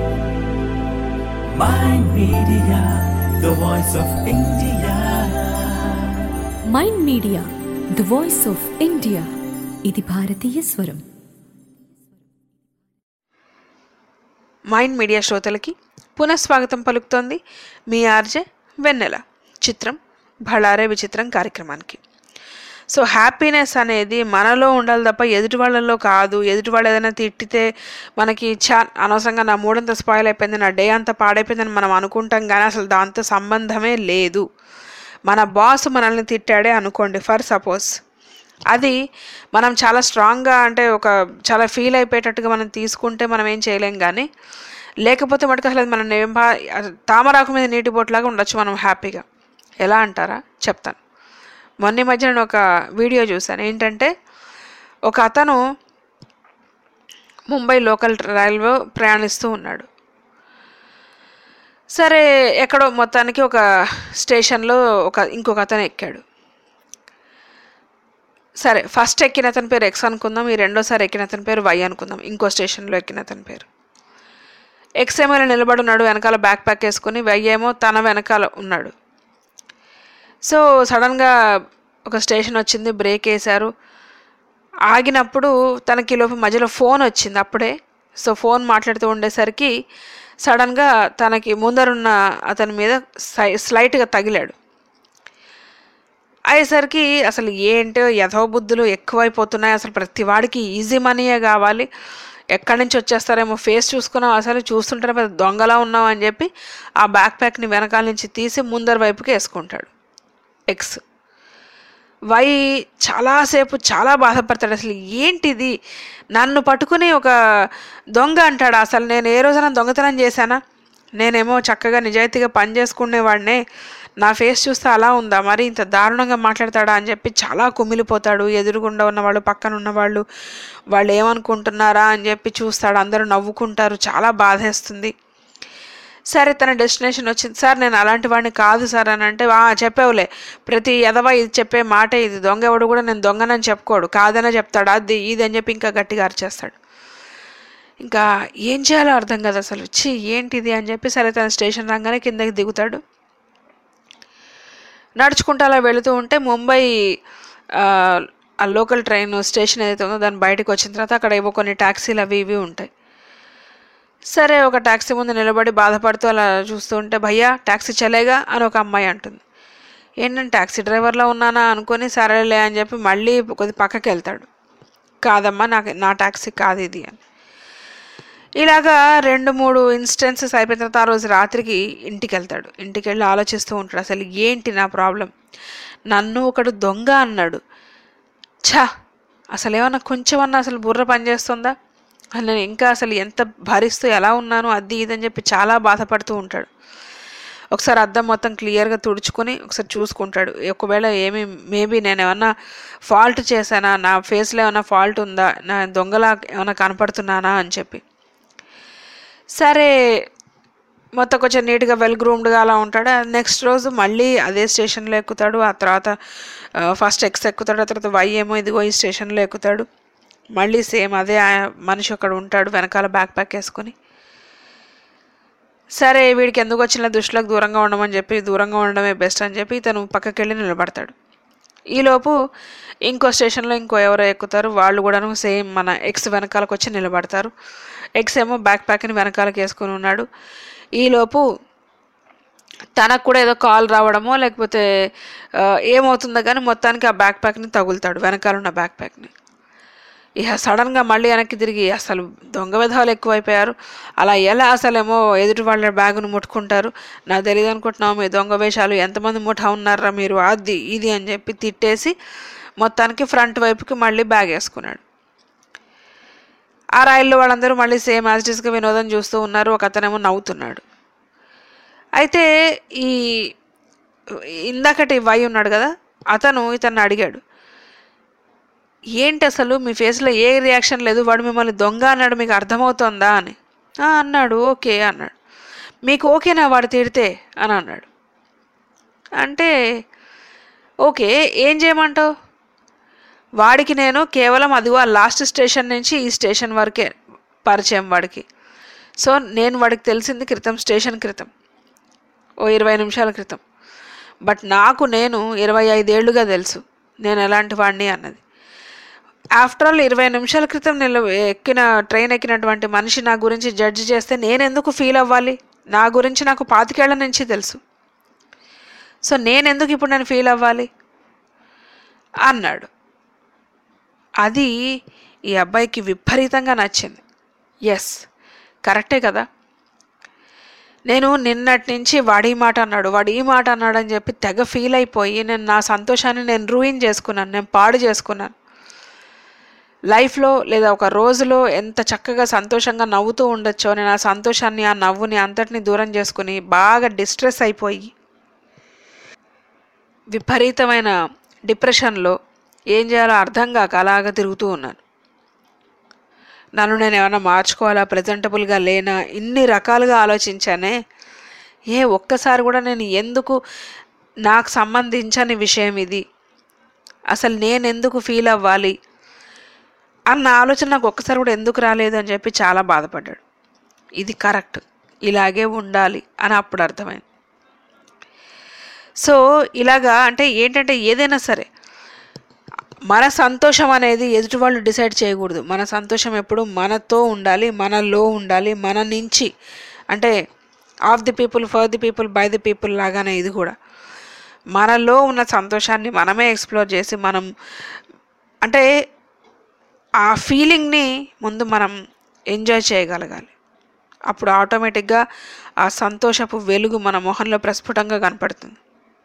Mind Media, the voice of India. Mind Media the voice of India ఇది భారతీయ స్వరం మైండ్ మీడియా శ్రోతలకి పునఃస్వాగతం పలుకుతోంది మీ ఆర్జే వెన్నెల చిత్రం భళారే విచిత్రం కార్యక్రమానికి సో హ్యాపీనెస్ అనేది మనలో ఉండాలి తప్ప ఎదుటి వాళ్ళలో కాదు ఎదుటి వాళ్ళు ఏదైనా తిట్టితే మనకి చా అనవసరంగా నా మూడంతా స్పాయిల్ అయిపోయింది నా డే అంతా పాడైపోయిందని మనం అనుకుంటాం కానీ అసలు దాంతో సంబంధమే లేదు మన బాస్ మనల్ని తిట్టాడే అనుకోండి ఫర్ సపోజ్ అది మనం చాలా స్ట్రాంగ్గా అంటే ఒక చాలా ఫీల్ అయిపోయేటట్టుగా మనం తీసుకుంటే మనం ఏం చేయలేం కానీ లేకపోతే మటుకు అసలు అది మనం ఏం బా తామరాకు మీద నీటి బొట్టులాగా ఉండొచ్చు మనం హ్యాపీగా ఎలా అంటారా చెప్తాను మొన్న ఈ మధ్య నేను ఒక వీడియో చూశాను ఏంటంటే ఒక అతను ముంబై లోకల్ రైల్వే ప్రయాణిస్తూ ఉన్నాడు సరే ఎక్కడో మొత్తానికి ఒక స్టేషన్లో ఒక ఇంకొక అతను ఎక్కాడు సరే ఫస్ట్ ఎక్కిన అతని పేరు ఎక్స్ అనుకుందాం ఈ రెండోసారి ఎక్కిన అతని పేరు వై అనుకుందాం ఇంకో స్టేషన్లో ఎక్కిన అతని పేరు ఎక్స్ ఏమో ఇలా నిలబడి ఉన్నాడు వెనకాల బ్యాక్ ప్యాక్ వేసుకుని వై ఏమో తన వెనకాల ఉన్నాడు సో సడన్గా ఒక స్టేషన్ వచ్చింది బ్రేక్ వేశారు ఆగినప్పుడు తనకి లోపు మధ్యలో ఫోన్ వచ్చింది అప్పుడే సో ఫోన్ మాట్లాడుతూ ఉండేసరికి సడన్గా తనకి ముందరున్న అతని మీద సై స్లైట్గా తగిలాడు అయ్యేసరికి అసలు ఏంటో యథో బుద్ధులు ఎక్కువైపోతున్నాయి అసలు ప్రతి వాడికి ఈజీ మనీయే కావాలి ఎక్కడి నుంచి వచ్చేస్తారేమో ఫేస్ చూసుకున్నాం అసలు చూస్తుంటే పెద్ద దొంగలా ఉన్నాం అని చెప్పి ఆ బ్యాక్ ప్యాక్ని వెనకాల నుంచి తీసి ముందర వైపుకి వేసుకుంటాడు ఎక్స్ వై చాలాసేపు చాలా బాధపడతాడు అసలు ఏంటిది నన్ను పట్టుకుని ఒక దొంగ అంటాడు అసలు నేను ఏ రోజైనా దొంగతనం చేశానా నేనేమో చక్కగా నిజాయితీగా పని చేసుకునేవాడినే నా ఫేస్ చూస్తే అలా ఉందా మరి ఇంత దారుణంగా మాట్లాడతాడా అని చెప్పి చాలా కుమిలిపోతాడు ఎదురుగుండా ఉన్నవాళ్ళు పక్కన ఉన్నవాళ్ళు వాళ్ళు ఏమనుకుంటున్నారా అని చెప్పి చూస్తాడు అందరూ నవ్వుకుంటారు చాలా బాధేస్తుంది సరే తన డెస్టినేషన్ వచ్చింది సార్ నేను అలాంటి వాడిని కాదు సార్ అని అంటే "ఆ, చెప్పావులే ప్రతి ఎదవ ఇది చెప్పే మాట ఇది దొంగ ఎవడు కూడా నేను దొంగనని చెప్పుకోడు కాదనే చెప్తాడు అది ఇది అని చెప్పి ఇంకా గట్టిగా అరిచేస్తాడు ఇంకా ఏం చేయాలో అర్థం కాదు అసలు ఛీ ఏంటిది అని చెప్పి సరే తన స్టేషన్ రాగానే కిందకి దిగుతాడు నడుచుకుంటూ అలా వెళుతూ ఉంటే ముంబై ఆ, ఆ లోకల్ ట్రైన్ స్టేషన్ ఏదైతే ఉందో దాని బయటకు వచ్చిన తర్వాత అక్కడ ఏవో కొన్ని ట్యాక్సీలు అవి ఇవి ఉంటాయి సరే ఒక ట్యాక్సీ ముందు నిలబడి బాధపడుతూ అలా చూస్తూ ఉంటే భయ్యా ట్యాక్సీ చలేగా అని ఒక అమ్మాయి అంటుంది ఏంటంటే ట్యాక్సీ డ్రైవర్లో ఉన్నానా అనుకొని సరేలే అని చెప్పి మళ్ళీ కొద్ది పక్కకి వెళ్తాడు కాదమ్మా నాకు నా ట్యాక్సీ కాదు ఇది అని ఇలాగా రెండు మూడు ఇన్స్టెన్సెస్ అయిపోయిన తర్వాత ఆ రోజు రాత్రికి ఇంటికి వెళ్తాడు ఇంటికి వెళ్ళి ఆలోచిస్తూ ఉంటాడు అసలు ఏంటి నా ప్రాబ్లం నన్ను ఒకడు దొంగ అన్నాడు ఛా అసలు ఏమన్నా కొంచెమన్నా అసలు బుర్ర పనిచేస్తుందా అసలు నేను ఇంకా అసలు ఎంత భరిస్తూ ఎలా ఉన్నాను అది ఇది అని చెప్పి చాలా బాధపడుతూ ఉంటాడు ఒకసారి అద్దం మొత్తం క్లియర్గా తుడుచుకొని ఒకసారి చూసుకుంటాడు ఒకవేళ ఏమి మేబీ నేను ఏమన్నా ఫాల్ట్ చేశానా నా ఫేస్లో ఏమైనా ఫాల్ట్ ఉందా నా దొంగలా ఏమైనా కనపడుతున్నానా అని చెప్పి సరే మొత్తం కొంచెం నీట్గా వెల్ గ్రూమ్డ్గా అలా ఉంటాడు నెక్స్ట్ రోజు మళ్ళీ అదే స్టేషన్లో ఎక్కుతాడు ఆ తర్వాత ఫస్ట్ ఎక్స్ ఎక్కుతాడు ఆ తర్వాత వై ఏమో ఇదిగో ఈ స్టేషన్లో ఎక్కుతాడు మళ్ళీ సేమ్ అదే ఆ మనిషి అక్కడ ఉంటాడు వెనకాల బ్యాక్ ప్యాక్ వేసుకొని సరే వీడికి ఎందుకు వచ్చిన దుష్టులకు దూరంగా ఉండమని చెప్పి దూరంగా ఉండడమే బెస్ట్ అని చెప్పి తను పక్కకి వెళ్ళి నిలబడతాడు ఈలోపు ఇంకో స్టేషన్లో ఇంకో ఎవరో ఎక్కుతారు వాళ్ళు కూడాను సేమ్ మన ఎక్స్ వెనకాలకు వచ్చి నిలబడతారు ఎక్స్ ఏమో బ్యాక్ ప్యాక్ని వెనకాలకి వేసుకుని ఉన్నాడు ఈలోపు తనకు కూడా ఏదో కాల్ రావడమో లేకపోతే ఆ, ఏమవుతుందో కానీ మొత్తానికి ఆ బ్యాక్ ప్యాక్ని తగులుతాడు వెనకాల ఉన్న బ్యాక్ ప్యాక్ని ఇక సడన్గా మళ్ళీ వెనక్కి తిరిగి అసలు దొంగ విధాలు ఎక్కువైపోయారు అలా ఎలా అసలేమో ఎదుటి వాళ్ళ బ్యాగును ముట్టుకుంటారు నాకు తెలియదు అనుకుంటున్నాము మీ దొంగ వేషాలు ఎంతమంది ముఠా ఉన్నారా మీరు అది ఇది అని చెప్పి తిట్టేసి మొత్తానికి ఫ్రంట్ వైపుకి మళ్ళీ బ్యాగ్ వేసుకున్నాడు ఆ రైల్లో వాళ్ళందరూ మళ్ళీ సేమ్ యాజిటీస్గా వినోదం చూస్తూ ఉన్నారు ఒక అతనేమో నవ్వుతున్నాడు అయితే ఈ ఇందాకటి వై ఉన్నాడు కదా అతను ఇతన్ని అడిగాడు ఏంటి అసలు మీ ఫేస్లో ఏ రియాక్షన్ లేదు వాడు మిమ్మల్ని దొంగ అన్నాడు మీకు అర్థమవుతోందా అని "ఆ, అన్నాడు ఓకే అన్నాడు మీకు ఓకేనా వాడు తిడితే అని అన్నాడు అంటే ఓకే ఏం చేయమంటావు వాడికి నేను కేవలం అదిగో ఆ లాస్ట్ స్టేషన్ నుంచి ఈ స్టేషన్ వరకే పరిచయం వాడికి సో నేను వాడికి తెలిసింది క్రితం స్టేషన్ క్రితం ఓ ఇరవై నిమిషాల క్రితం బట్ నాకు నేను ఇరవై ఐదేళ్లుగా తెలుసు నేను ఎలాంటి వాడిని అన్నది ఆఫ్టర్ ఆల్ ఇరవై నిమిషాల క్రితం నేను ఎక్కిన ట్రైన్ ఎక్కినటువంటి మనిషి నా గురించి జడ్జి చేస్తే నేను ఎందుకు ఫీల్ అవ్వాలి నా గురించి నాకు పాతికేళ్ల నుంచి తెలుసు సో నేను ఎందుకు ఇప్పుడు నేను ఫీల్ అవ్వాలి అన్నాడు అది ఈ అబ్బాయికి విపరీతంగా నచ్చింది ఎస్ కరెక్టే కదా నేను నిన్నటి నుంచి వాడు ఈ మాట అన్నాడు వాడు ఈ మాట అన్నాడు అని చెప్పి తెగ ఫీల్ అయిపోయి నేను నా సంతోషాన్ని నేను రూయిన్ చేసుకున్నాను నేను పాడు చేసుకున్నాను లైఫ్లో లేదా ఒక రోజులో ఎంత చక్కగా సంతోషంగా నవ్వుతూ ఉండొచ్చో నేను ఆ సంతోషాన్ని ఆ నవ్వుని అంతటిని దూరం చేసుకుని బాగా డిస్ట్రెస్ అయిపోయి విపరీతమైన డిప్రెషన్లో ఏం చేయాలో అర్థం కాక అలాగ తిరుగుతూ ఉన్నాను నన్ను నేను ఏమైనా మార్చుకోవాలా ప్రజెంటబుల్గా లేనా ఇన్ని రకాలుగా ఆలోచించానే ఏ ఒక్కసారి కూడా నేను ఎందుకు నాకు సంబంధించని విషయం ఇది అసలు నేను ఎందుకు ఫీల్ అవ్వాలి అన్న ఆలోచన నాకు ఒక్కసారి కూడా ఎందుకు రాలేదు అని చెప్పి చాలా బాధపడ్డాడు ఇది కరెక్ట్ ఇలాగే ఉండాలి అని అప్పుడు అర్థమైంది సో ఇలాగా అంటే ఏంటంటే ఏదైనా సరే మన సంతోషం అనేది ఎదుటి వాళ్ళు డిసైడ్ చేయకూడదు మన సంతోషం ఎప్పుడు మనతో ఉండాలి మనలో ఉండాలి మన నుంచి అంటే of the people for the people by the people లాగానే ఇది కూడా మనలో ఉన్న సంతోషాన్ని మనమే ఎక్స్ప్లోర్ చేసి మనం అంటే ఆ ఫీలింగ్ని ముందు మనం ఎంజాయ్ చేయగలగాలి అప్పుడు ఆటోమేటిక్గా ఆ సంతోషపు వెలుగు మన మొహంలో ప్రస్ఫుటంగా కనపడుతుంది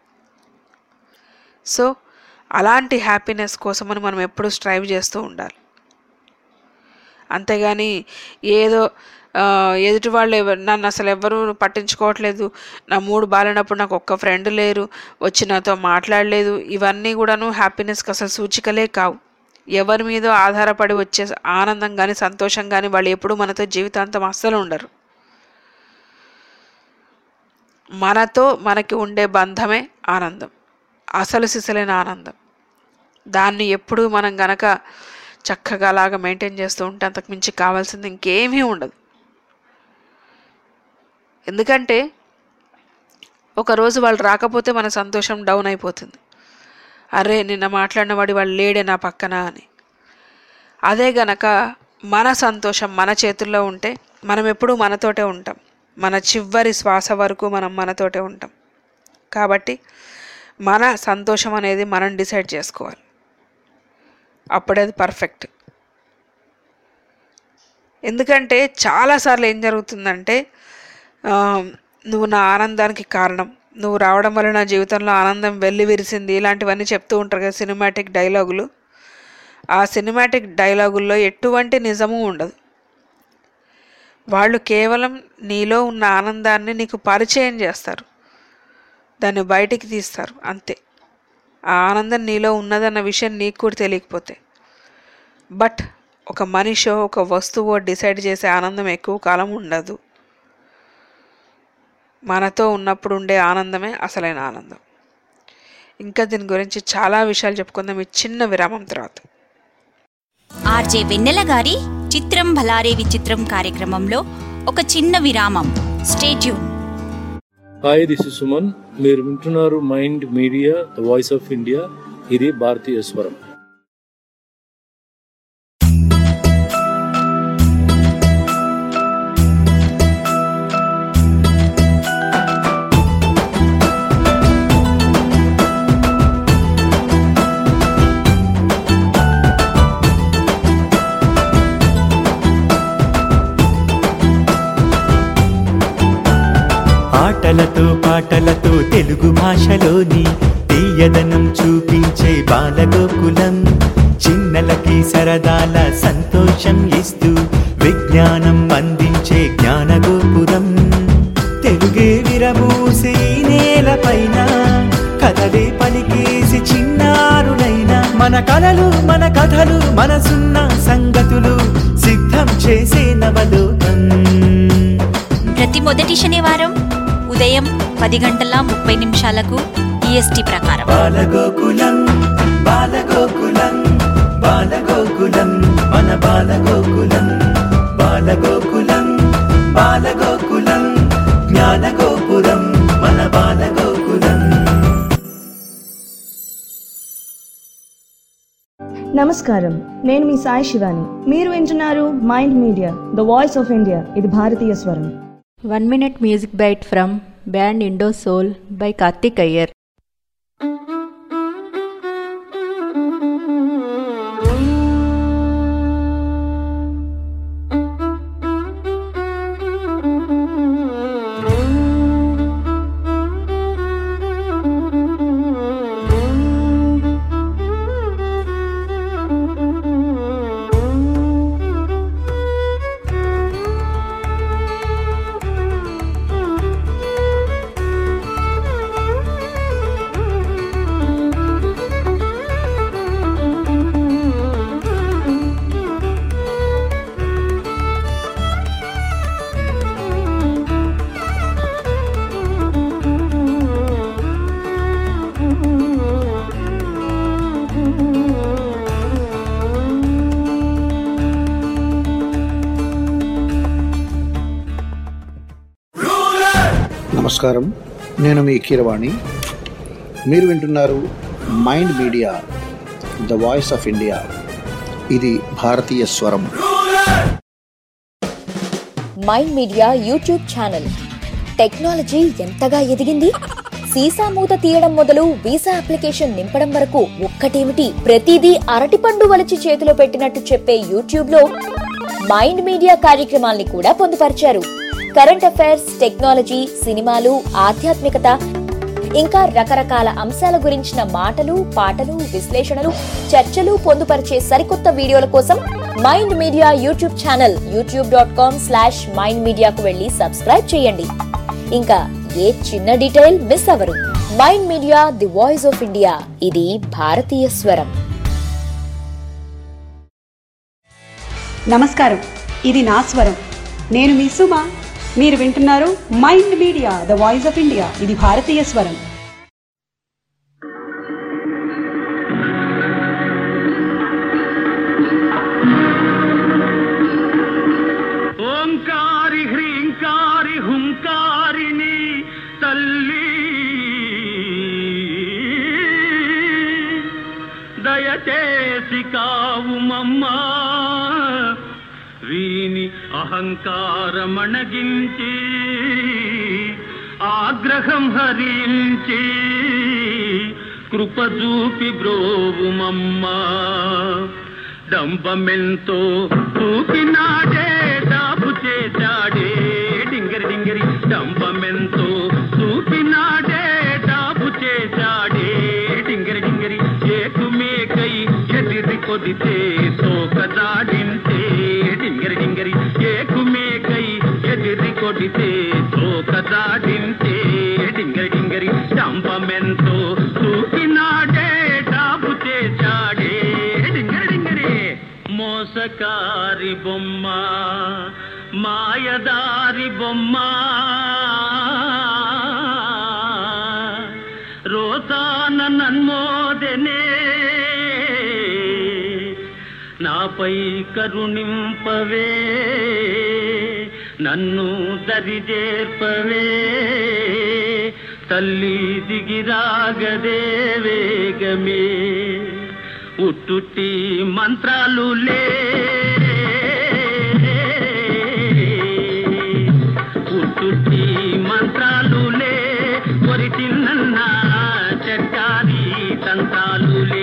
సో అలాంటి హ్యాపీనెస్ కోసమని మనం ఎప్పుడు స్ట్రైవ్ చేస్తూ ఉండాలి అంతేగాని ఏదో ఆ, ఎదుటి వాళ్ళు ఎవరు నన్ను అసలు ఎవరు పట్టించుకోవట్లేదు నా మూడు బాలేనప్పుడు నాకు ఒక్క ఫ్రెండ్ లేరు వచ్చి నాతో మాట్లాడలేదు ఇవన్నీ కూడాను హ్యాపీనెస్కి అసలు సూచికలే కావు ఎవరి మీదో ఆధారపడి వచ్చే ఆనందం కానీ సంతోషం కానీ వాళ్ళు ఎప్పుడూ మనతో జీవితాంతం అస్సలు ఉండరు మనతో మనకి ఉండే బంధమే ఆనందం అసలు సిసలైన ఆనందం దాన్ని ఎప్పుడూ మనం గనక చక్కగా అలాగా మెయింటైన్ చేస్తూ ఉంటే అంతకు మించి కావాల్సింది ఇంకేమీ ఉండదు ఎందుకంటే ఒకరోజు వాళ్ళు రాకపోతే మన సంతోషం డౌన్ అయిపోతుంది అరే నిన్న మాట్లాడిన వాడి వాళ్ళు లేడే నా పక్కన అని అదే గనక మన సంతోషం మన చేతుల్లో ఉంటే మనం ఎప్పుడూ మనతోటే ఉంటాం మన చివరి శ్వాస వరకు మనం మనతోటే ఉంటాం కాబట్టి మన సంతోషం అనేది మనం డిసైడ్ చేసుకోవాలి అప్పుడే అది పర్ఫెక్ట్ ఎందుకంటే చాలాసార్లు ఏం జరుగుతుందంటే ఆ, నువ్వు నా ఆనందానికి కారణం నువ్వు రావడం వల్ల నా జీవితంలో ఆనందం వెళ్ళి విరిసింది ఇలాంటివన్నీ చెప్తూ ఉంటారు కదా సినిమాటిక్ డైలాగులు ఆ సినిమాటిక్ డైలాగుల్లో ఎటువంటి నిజము ఉండదు వాళ్ళు కేవలం నీలో ఉన్న ఆనందాన్ని నీకు పరిచయం చేస్తారు దాన్ని బయటికి తీస్తారు అంతే ఆ ఆనందం నీలో ఉన్నదన్న విషయం నీకు కూడా తెలియకపోతే బట్ ఒక మనిషో ఒక వస్తువో డిసైడ్ చేసే ఆనందం ఎక్కువ కాలం ఉండదు మనతో ఉన్నప్పుడు ఉండే ఆనందమే అసలైన ఆనందం ఇంకా దీని గురించి చాలా విషయాలు చెప్పుకుందాం ఈ చిన్న విరామం తర్వాత ఆర్జే వెన్నెల గారి చిత్రం భలారే విచిత్రం కార్యక్రమంలో ఒక చిన్న విరామం stay tuned hi this is Suman మీరు వింటున్నారు Mind Media the voice of India ఇది భారతీయ స్వరం ఆటలతో పాటలతో తెలుగు భాషలోని తీయదనం చూపించే బాలగోకులం చిన్నలకి సరదాల సంతోషం ఇస్తూ విజ్ఞానం అందించే జ్ఞానగోపురం తెలుగే విరబూసి ఈ నేలపైన కథలే పలికేసి చిన్నారులైన మన కలలు మన కథలు మనసున్న సంగతులు సిద్ధం చేసే నవలోకం ప్రతి మొదటి శనివారం ఉదయం పది గంటల ముప్పై నిమిషాలకు ఈఎస్టీ ప్రకారం బాలగోకులం బాలగోకులం బాలగోకులం మన బాలగోకులం బాలగోకులం బాలగోకులం జ్ఞానగోపురం మన బాలగోకులం నమస్కారం నేను మీ సాయి శివాని మీరు వింటున్నారు Mind Media the voice of India ఇది భారతీయ స్వరం one minute music bite from band Indo Soul by Karthik Iyer నమస్కారం నేను మీ కీరవాణి మీరు వింటున్నారు Mind Media the voice of India ఇది భారతీయ స్వరం Mind Media YouTube channel technology ఎంతగా ఎదిగింది సీసా మూత తీయడం మొదలు వీసా అప్లికేషన్ నింపడం వరకు ఒక్కటేమిటి ప్రతిదీ అరటిపండు వలిచి చేతిలో పెట్టినట్టు చెప్పే యూట్యూబ్ లో మైండ్ మీడియా కార్యక్రమాల్ని కూడా పొందుపరిచారు కరెంట్ అఫైర్స్ టెక్నాలజీ సినిమాలు ఆధ్యాత్మికత ఇంకా రకరకాల అంశాల గురించిన మాటలు పాటలు విశ్లేషణలు చర్చలు పొందుపరిచే సరికొత్త వీడియోల కోసం Mind Media YouTube channel YouTube dot com slash Mind మీడియాకు వెళ్ళి సబ్స్క్రైబ్ చేయండి ఇంకా ఏ చిన్న డీటెయిల్ మిస్ అవరు Mind Media the voice of India ఇది భారతీయ స్వరం నమస్కారం ఇది నా స్వరం నేను మీ సుమ మీరు వింటున్నారు Mind Media the voice of India ఇది భారతీయ స్వరం ఓంకారి హ్రీంకారి హుంకారిని తల్లి దయచేసి కావు మమ్మా వీని అహంకారమణగించి ఆగ్రహం హరించి కృపజూపి బ్రోవుమమ్మా డంబమెంతో తూకినాడే దాపు చేశాడే డింగరి డింగరి డంబమెంతో తూకినాడే దాపు చేశాడే డింగరి డింగరి ఏకుమేకై ఎదిరి కొదితే తోకదాడింతే డింగరి డింగరి ఏకుమేకై ఎదిరి కొడితే తోకదాడింతే డింగరి డింగరి డంబమెంతో తూకినాడే దాపు చేశాడే డింగరి డింగరి మోసకారి బొమ్మ మాయదారి బొమ్మ రోసాన నన్మోదనే నాపై కరుణింపవే నన్ను దరిజేర్పవే తల్లి దిగిరాగదే వేగమే ఉట్టుట్టి మంత్రాలు లే ఉట్టుట్టి మంత్రాలు లే ఒరిటిన్న చెట్టారి తంత్రాలు లే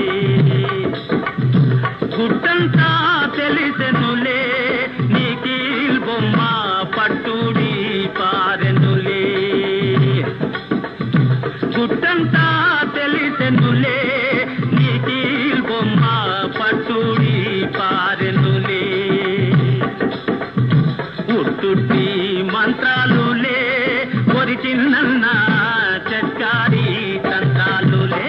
గుట్టంతా తెలిసెనులే నీకీ బొమ్మ పట్టుడి పారెనులే గుట్టంతా తెలిసెనులే నీకీ బొమ్మ పట్టుడి పారెనులే ఉట్టుట్టి మంత్రాలులే ఒరిజినన్న చట్కారి తంత్రాలులే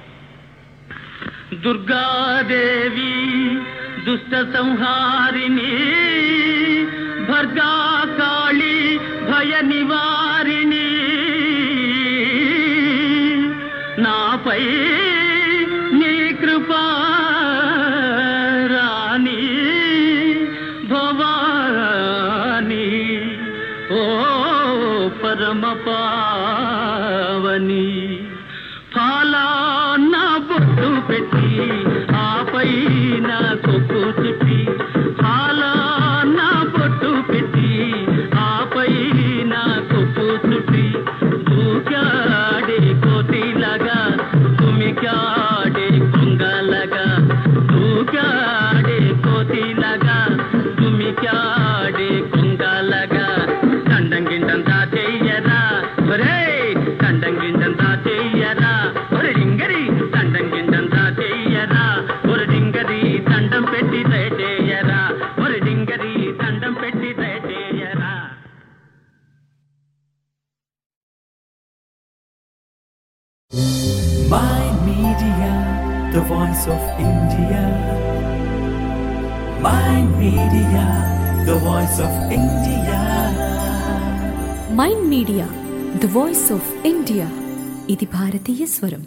దుర్గాదేవి దుష్ట సంహారిణి భర్గా కాళి భయ నివారిణి నాపై నీ కృపా రాణి భవాని ఓ పరమ పావని ఫలాన్న బొట్టు పెట్టి ఆపై నా కొక్కు చుట్టి ఫలాన్న బొట్టు పెట్టి ఆపై నా కొక్కు చుట్టి దూకాడే కోతిలాగా తుమికాడే కొంగలగా దూకాడే కోతిలాగా తుమికాడే కొంగలగా దండంగిండంతా చెయ్యరా ఒరే దండంగిండంతా చెయ్యరా ఒరే డింగరి దండంగిండంతా చెయ్యరా ఒరే డింగరి దండం పెట్టి దయచేయరా ఒరే డింగరి దండం పెట్టి దయచేయరా Mind Media, the voice of India. Mind Media, the voice of India. Mind Media the voice of India ఇది భారతీయ స్వరం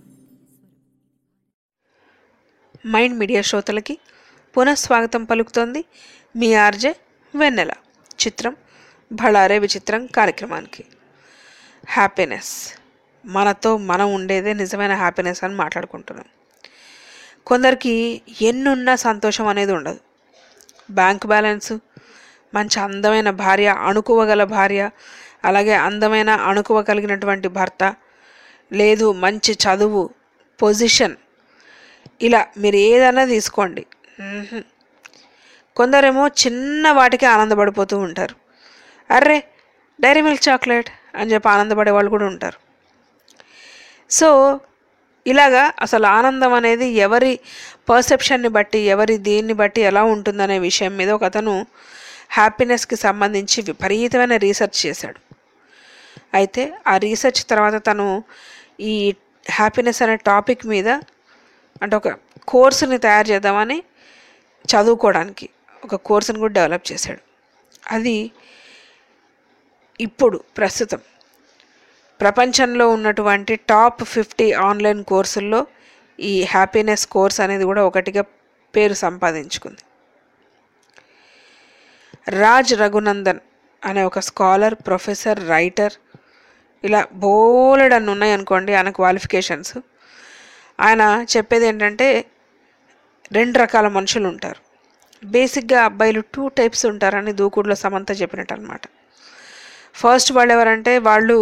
మైండ్ మీడియా శ్రోతలకి పునఃస్వాగతం పలుకుతోంది మీ ఆర్జే వెన్నెల చిత్రం భళారే విచిత్రం కార్యక్రమానికి హ్యాపీనెస్ మనతో మనం ఉండేదే నిజమైన హ్యాపీనెస్ అని మాట్లాడుకుంటున్నాం కొందరికి ఎన్నున్నా సంతోషం అనేది ఉండదు బ్యాంక్ బ్యాలెన్సు మంచి అందమైన భార్య అణుకువగల భార్య అలాగే అందమైన అణుకువ కలిగినటువంటి భర్త లేదు మంచి చదువు పొజిషన్ ఇలా మీరు ఏదైనా తీసుకోండి మ్మ్హ్. కొందరేమో చిన్న వాటికి ఆనందపడిపోతూ ఉంటారు అర్రే డైరీ మిల్క్ చాక్లెట్ అని చెప్పి ఆనందపడే వాళ్ళు కూడా ఉంటారు సో ఇలాగా అసలు ఆనందం అనేది ఎవరి పర్సెప్షన్ని బట్టి ఎవరి దీన్ని బట్టి ఎలా ఉంటుందనే విషయం మీద ఒక అతను హ్యాపీనెస్కి సంబంధించి విపరీతమైన రీసెర్చ్ చేశాడు అయితే ఆ రీసెర్చ్ తర్వాత తను ఈ హ్యాపీనెస్ అనే టాపిక్ మీద అంటే ఒక కోర్సుని తయారు చేద్దామని చదువుకోవడానికి ఒక కోర్సుని కూడా డెవలప్ చేశాడు అది ఇప్పుడు ప్రస్తుతం ప్రపంచంలో ఉన్నటువంటి టాప్ ఫిఫ్టీ ఆన్లైన్ కోర్సుల్లో ఈ హ్యాపీనెస్ కోర్స్ అనేది కూడా ఒకటిగా పేరు సంపాదించుకుంది రాజ్ రఘునందన్ అనే ఒక స్కాలర్ ప్రొఫెసర్ రైటర్ ఇలా బోలెడన్ని ఉన్నాయి అనుకోండి ఆయన క్వాలిఫికేషన్స్ ఆయన చెప్పేది ఏంటంటే రెండు రకాల మనుషులు ఉంటారు బేసిక్గా అబ్బాయిలు టూ టైప్స్ ఉంటారని దూకుడులో సమంత చెప్పినట్టు అనమాట ఫస్ట్ వాళ్ళు ఎవరంటే వాళ్ళు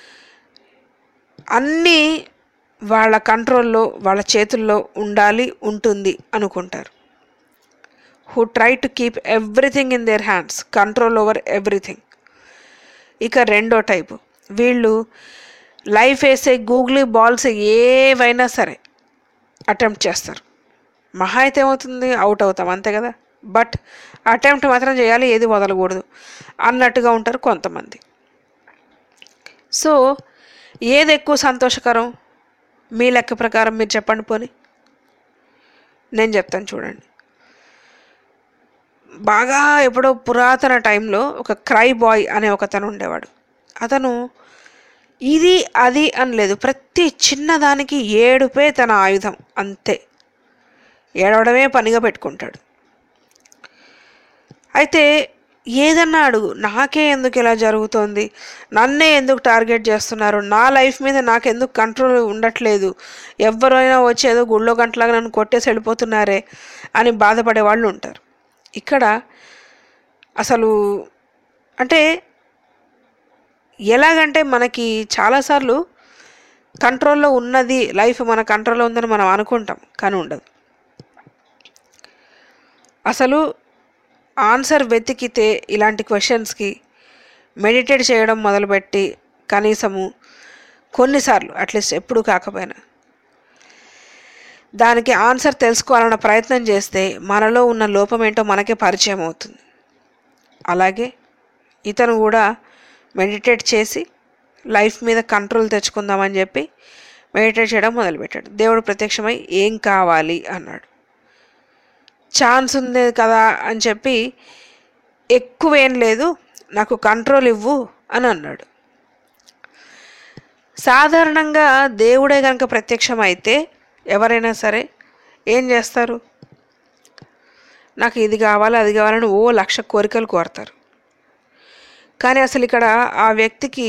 అన్నీ వాళ్ళ కంట్రోల్లో వాళ్ళ చేతుల్లో ఉండాలి ఉంటుంది అనుకుంటారు who try to keep everything in their hands control over everything ఇక రెండో టైపు వీళ్ళు లైఫ్ వేసే గూగులీ బాల్స్ ఏవైనా సరే అటెంప్ట్ చేస్తారు మహా అయితే ఏమవుతుంది అవుట్ అవుతాం అంతే కదా బట్ అటెంప్ట్ మాత్రం చేయాలి ఏది వదలకూడదు అన్నట్టుగా ఉంటారు కొంతమంది సో ఏది ఎక్కువ సంతోషకరం మీ లెక్క ప్రకారం మీరు చెప్పండి పోని నేను చెప్తాను చూడండి బాగా ఎప్పుడో పురాతన టైంలో ఒక క్రై బాయ్ అనే ఒకతను ఉండేవాడు అతను ఇది అది అని లేదు ప్రతి చిన్నదానికి ఏడుపే తన ఆయుధం అంతే ఏడవడమే పనిగా పెట్టుకుంటాడు అయితే ఏదన్నా అడుగు నాకే ఎందుకు ఇలా జరుగుతోంది నన్నే ఎందుకు టార్గెట్ చేస్తున్నారు నా లైఫ్ మీద నాకు ఎందుకు కంట్రోల్ ఉండట్లేదు ఎవరైనా వచ్చి ఏదో గుళ్ళో గంటలాగా నన్ను కొట్టేసి వెళ్ళిపోతున్నారే అని బాధపడే వాళ్ళు ఉంటారు ఇక్కడ అసలు అంటే ఎలాగంటే మనకి చాలాసార్లు కంట్రోల్లో ఉన్నది లైఫ్ మన కంట్రోల్లో ఉందని మనం అనుకుంటాం కానీ ఉండదు అసలు ఆన్సర్ వెతికితే ఇలాంటి క్వశ్చన్స్కి మెడిటేట్ చేయడం మొదలుపెట్టి కనీసము కొన్నిసార్లు అట్లీస్ట్ ఎప్పుడు కాకపోయినా దానికి ఆన్సర్ తెలుసుకోవాలన్న ప్రయత్నం చేస్తే మనలో ఉన్న లోపం ఏంటో మనకే పరిచయం అవుతుంది అలాగే ఇతను కూడా మెడిటేట్ చేసి లైఫ్ మీద కంట్రోల్ తెచ్చుకుందామని చెప్పి మెడిటేట్ చేయడం మొదలుపెట్టాడు దేవుడు ప్రత్యక్షమై ఏం కావాలి అన్నాడు ఛాన్స్ ఉంది కదా అని చెప్పి ఎక్కువేం లేదు నాకు కంట్రోల్ ఇవ్వు అని అన్నాడు సాధారణంగా దేవుడే కనుక ప్రత్యక్షమైతే ఎవరైనా సరే ఏం చేస్తారు నాకు ఇది కావాలి అది కావాలని ఓ లక్ష కోరికలు కోరతారు కానీ అసలు ఇక్కడ ఆ వ్యక్తికి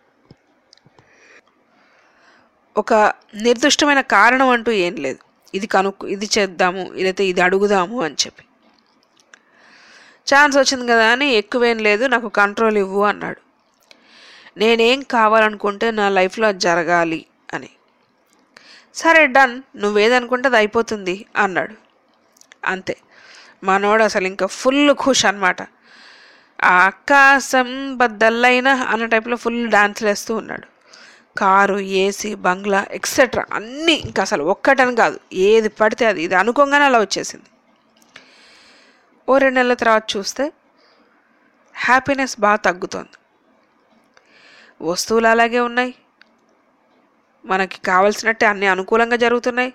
ఒక నిర్దిష్టమైన కారణం అంటూ ఏం లేదు ఇది కనుక్కు ఇది చేద్దాము ఇదైతే ఇది అడుగుదాము అని చెప్పి ఛాన్స్ వచ్చింది కదా అని ఎక్కువేం లేదు నాకు కంట్రోల్ ఇవ్వు అన్నాడు నేనేం కావాలనుకుంటే నా లైఫ్లో అది జరగాలి అని సరే డన్ నువ్వేదనుకుంటే అది అయిపోతుంది అన్నాడు అంతే మనోడు అసలు ఇంకా ఫుల్ ఖుష్ అనమాట ఆకాశం బద్దల్లైన అన్న టైప్లో ఫుల్ డాన్స్లు వేస్తూ ఉన్నాడు కారు ఏసీ బంగ్లా ఎక్సెట్రా అన్నీ ఇంకా అసలు ఒక్కటని కాదు ఏది పడితే అది ఇది అనుకోగానే అలా వచ్చేసింది ఓ రెండు నెలల తర్వాత చూస్తే హ్యాపీనెస్ బాగా తగ్గుతోంది వస్తువులు అలాగే ఉన్నాయి మనకి కావలసినట్టే అన్నీ అనుకూలంగా జరుగుతున్నాయి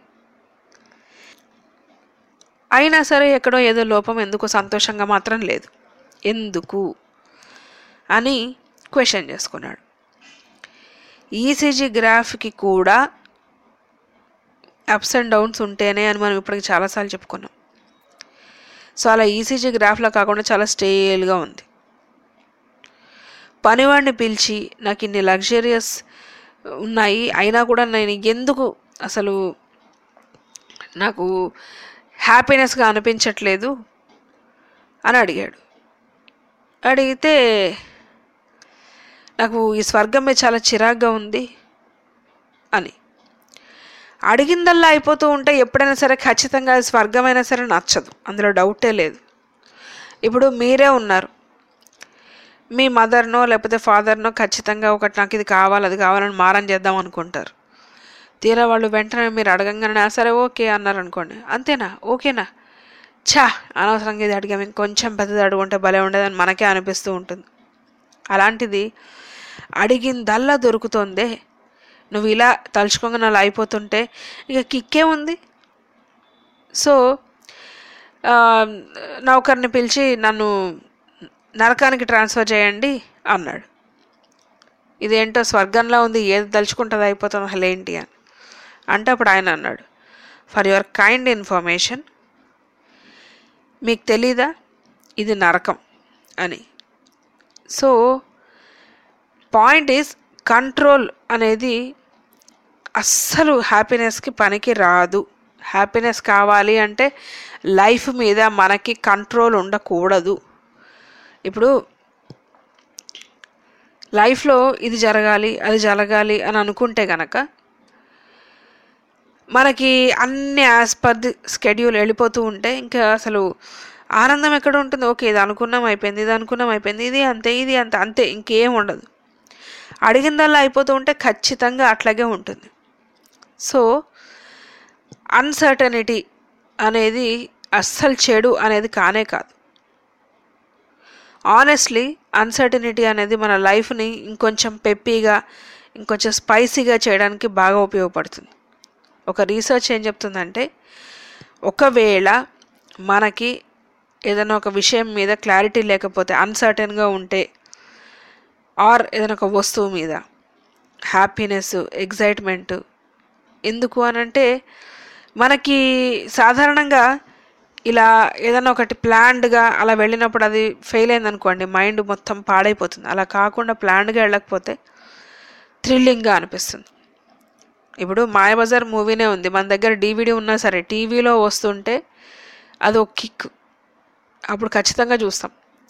అయినా సరే ఎక్కడో ఏదో లోపం ఎందుకు సంతోషంగా మాత్రం లేదు ఎందుకు అని క్వశ్చన్ చేసుకున్నాడు ఈసీజీ గ్రాఫ్కి కూడా అప్స్ అండ్ డౌన్స్ ఉంటేనే అని మనం ఇప్పటికి చాలాసార్లు చెప్పుకున్నాం సో అలా ఈసీజీ గ్రాఫ్లో కాకుండా చాలా స్టేల్గా ఉంది పనివాడిని పిలిచి నాకు ఇన్ని లగ్జరియస్ ఉన్నాయి అయినా కూడా నేను ఎందుకు అసలు నాకు హ్యాపీనెస్గా అనిపించట్లేదు అని అడిగాడు అడిగితే నాకు ఈ స్వర్గం మీద చాలా చిరాగ్గా ఉంది అని అడిగిందల్లా అయిపోతూ ఉంటే ఎప్పుడైనా సరే ఖచ్చితంగా అది స్వర్గమైనా సరే నచ్చదు అందులో డౌటే లేదు ఇప్పుడు మీరే ఉన్నారు మీ మదర్నో లేకపోతే ఫాదర్నో ఖచ్చితంగా ఒకటి నాకు ఇది కావాలి అది కావాలని మారం చేద్దాం అనుకుంటారు తీరా వాళ్ళు వెంటనే మీరు అడగంగానే "ఆ, సరే ఓకే అన్నారు అనుకోండి అంతేనా ఓకేనా ఛా అనవసరంగా ఇది అడిగాము ఇంకొంచెం పెద్దది అడుగుంటే భలే ఉండేదని మనకే అనిపిస్తూ ఉంటుంది అలాంటిది అడిగిందల్లా దొరుకుతుందే నువ్వు ఇలా తలుచుకోగానే అలా అయిపోతుంటే ఇక కిక్కే ఉంది సో ఆ, నౌకర్ని పిలిచి నన్ను నరకానికి ట్రాన్స్ఫర్ చేయండి అన్నాడు ఇదేంటో స్వర్గంలో ఉంది ఏది తలుచుకుంటుంది అయిపోతుంది అసలు ఏంటి అని అంటే అప్పుడు ఆయన అన్నాడు ఫర్ యువర్ కైండ్ ఇన్ఫర్మేషన్ మీకు తెలీదా ఇది నరకం అని సో పాయింట్ ఈజ్ కంట్రోల్ అనేది అస్సలు హ్యాపీనెస్కి పనికి రాదు హ్యాపీనెస్ కావాలి అంటే లైఫ్ మీద మనకి కంట్రోల్ ఉండకూడదు ఇప్పుడు లైఫ్లో ఇది జరగాలి అది జరగాలి అని అనుకుంటే గనక మనకి అన్ని యాజ్ పర్ ది స్కెడ్యూల్ వెళ్ళిపోతూ ఉంటే ఇంకా అసలు ఆనందం ఎక్కడ ఉంటుంది ఓకే ఇది అనుకున్నాం అయిపోయింది ఇది అనుకున్నాం అయిపోయింది ఇది అంతే ఇది అంతే అంతే ఇంకేం ఉండదు అడిగిందల్లా అయిపోతూ ఉంటే ఖచ్చితంగా అట్లాగే ఉంటుంది సో అన్సర్టనిటీ అనేది అస్సలు చెడు అనేది కానే కాదు ఆనెస్ట్లీ అన్సర్టనిటీ అనేది మన లైఫ్ని ఇంకొంచెం పెప్పీగా ఇంకొంచెం స్పైసీగా చేయడానికి బాగా ఉపయోగపడుతుంది ఒక రీసెర్చ్ ఏం చెప్తుందంటే ఒకవేళ మనకి ఏదైనా ఒక విషయం మీద క్లారిటీ లేకపోతే అన్సర్టన్గా ఉంటే ఆర్ ఏదైనా ఒక వస్తువు మీద హ్యాపీనెస్ ఎగ్జైట్మెంట్ ఎందుకు అని అంటే మనకి సాధారణంగా ఇలా ఏదైనా ఒకటి ప్లాన్డ్గా అలా వెళ్ళినప్పుడు అది ఫెయిల్ అయిందనుకోండి మైండ్ మొత్తం పాడైపోతుంది అలా కాకుండా ప్లాన్డ్గా వెళ్ళకపోతే థ్రిల్లింగ్గా అనిపిస్తుంది ఇప్పుడు మాయబజార్ మూవీనే ఉంది మన దగ్గర డీవీడీ ఉన్నా సరే టీవీలో వస్తుంటే అది ఒక కిక్ అప్పుడు ఖచ్చితంగా చూస్తాం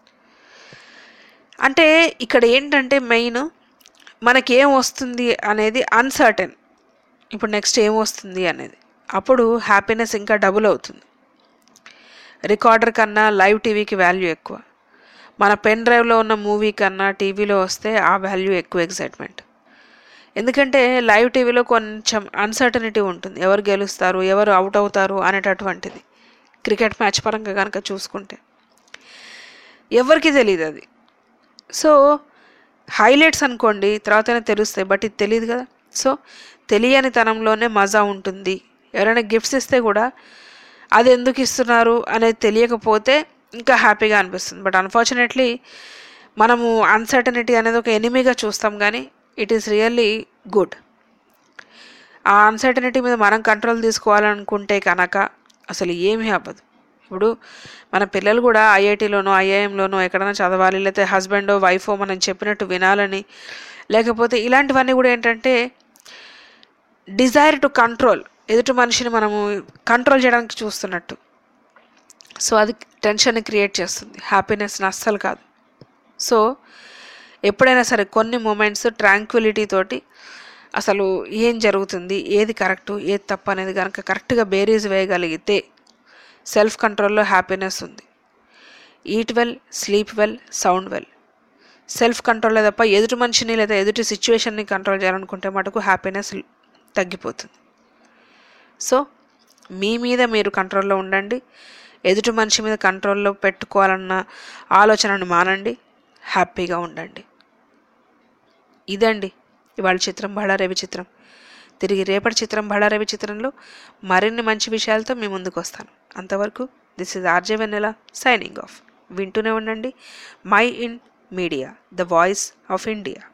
అంటే ఇక్కడ ఏంటంటే మెయిన్ మనకేం వస్తుంది అనేది అన్సర్టెన్ ఇప్పుడు నెక్స్ట్ ఏం వస్తుంది అనేది అప్పుడు హ్యాపీనెస్ ఇంకా డబుల్ అవుతుంది రికార్డర్ కన్నా లైవ్ టీవీకి వాల్యూ ఎక్కువ మన పెన్ డ్రైవ్లో ఉన్న మూవీ కన్నా టీవీలో వస్తే ఆ వాల్యూ ఎక్కువ ఎక్సైట్మెంట్ ఎందుకంటే లైవ్ టీవీలో కొంచెం అన్సర్టనిటీ ఉంటుంది ఎవరు గెలుస్తారు ఎవరు అవుట్ అవుతారు అనేటటువంటిది క్రికెట్ మ్యాచ్ పరంగా కనుక చూసుకుంటే ఎవరికి తెలియదు అది సో హైలైట్స్ అనుకోండి తర్వాతనే తెలుస్తాయి బట్ ఇది తెలియదు కదా సో తెలియని తనంలోనే మజా ఉంటుంది ఎవరైనా గిఫ్ట్స్ ఇస్తే కూడా అది ఎందుకు ఇస్తున్నారు అనేది తెలియకపోతే ఇంకా హ్యాపీగా అనిపిస్తుంది బట్ అన్ఫార్చునేట్లీ మనము అన్సర్టనిటీ అనేది ఒక ఎనిమీగా చూస్తాం కానీ ఇట్ ఈస్ రియల్లీ గుడ్ ఆ అన్సర్టనిటీ మీద మనం కంట్రోల్ తీసుకోవాలనుకుంటే కనుక అసలు ఏమీ అవ్వదు ఇప్పుడు మన పిల్లలు కూడా ఐఐటీలోనో ఐఐఎంలోనో ఎక్కడైనా చదవాలి లేకపోతే హస్బెండో వైఫో మనం చెప్పినట్టు వినాలని లేకపోతే ఇలాంటివన్నీ కూడా ఏంటంటే డిజైర్ టు కంట్రోల్ ఎదుటి మనిషిని మనము కంట్రోల్ చేయడానికి చూస్తున్నట్టు సో అది టెన్షన్ క్రియేట్ చేస్తుంది హ్యాపీనెస్ని అస్సలు కాదు సో ఎప్పుడైనా సరే కొన్ని మూమెంట్స్ ట్రాంక్విలిటీ తోటి అసలు ఏం జరుగుతుంది ఏది కరెక్టు ఏది తప్పు అనేది కనుక కరెక్ట్గా బేరీజ్ వేయగలిగితే సెల్ఫ్ కంట్రోల్లో హ్యాపీనెస్ ఉంది eat well sleep well sound well self control తప్ప ఎదుటి మనిషిని లేదా ఎదుటి సిచ్యువేషన్ని కంట్రోల్ చేయాలనుకుంటే మటుకు హ్యాపీనెస్ తగ్గిపోతుంది సో మీ మీద మీరు కంట్రోల్లో ఉండండి ఎదుటి మనిషి మీద కంట్రోల్లో పెట్టుకోవాలన్న ఆలోచనను మానండి హ్యాపీగా ఉండండి ఇదండి ఇవాళ చిత్రం బళ్ళారేవి చిత్రం తిరిగి రేపటి చిత్రం బళ్ళారేవి చిత్రంలో మరిన్ని మంచి విషయాలతో మీ ముందుకు వస్తాను అంతవరకు this is RJ Vennela signing off వింటూనే ఉండండి Mind Media the voice of India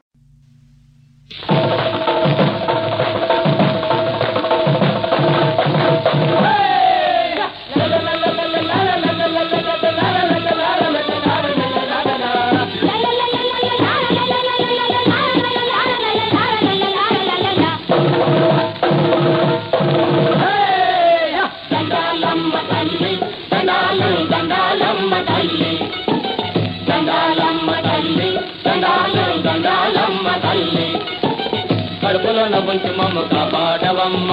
దండాలమ్మ తల్లి దండాలు దండాలమ్మ తల్లి దండాలమ్మ తల్లి దండాలు దండాలమ్మ తల్లి కడుపులో నవ్వుంచి మమ్మ కాపాడవమ్మ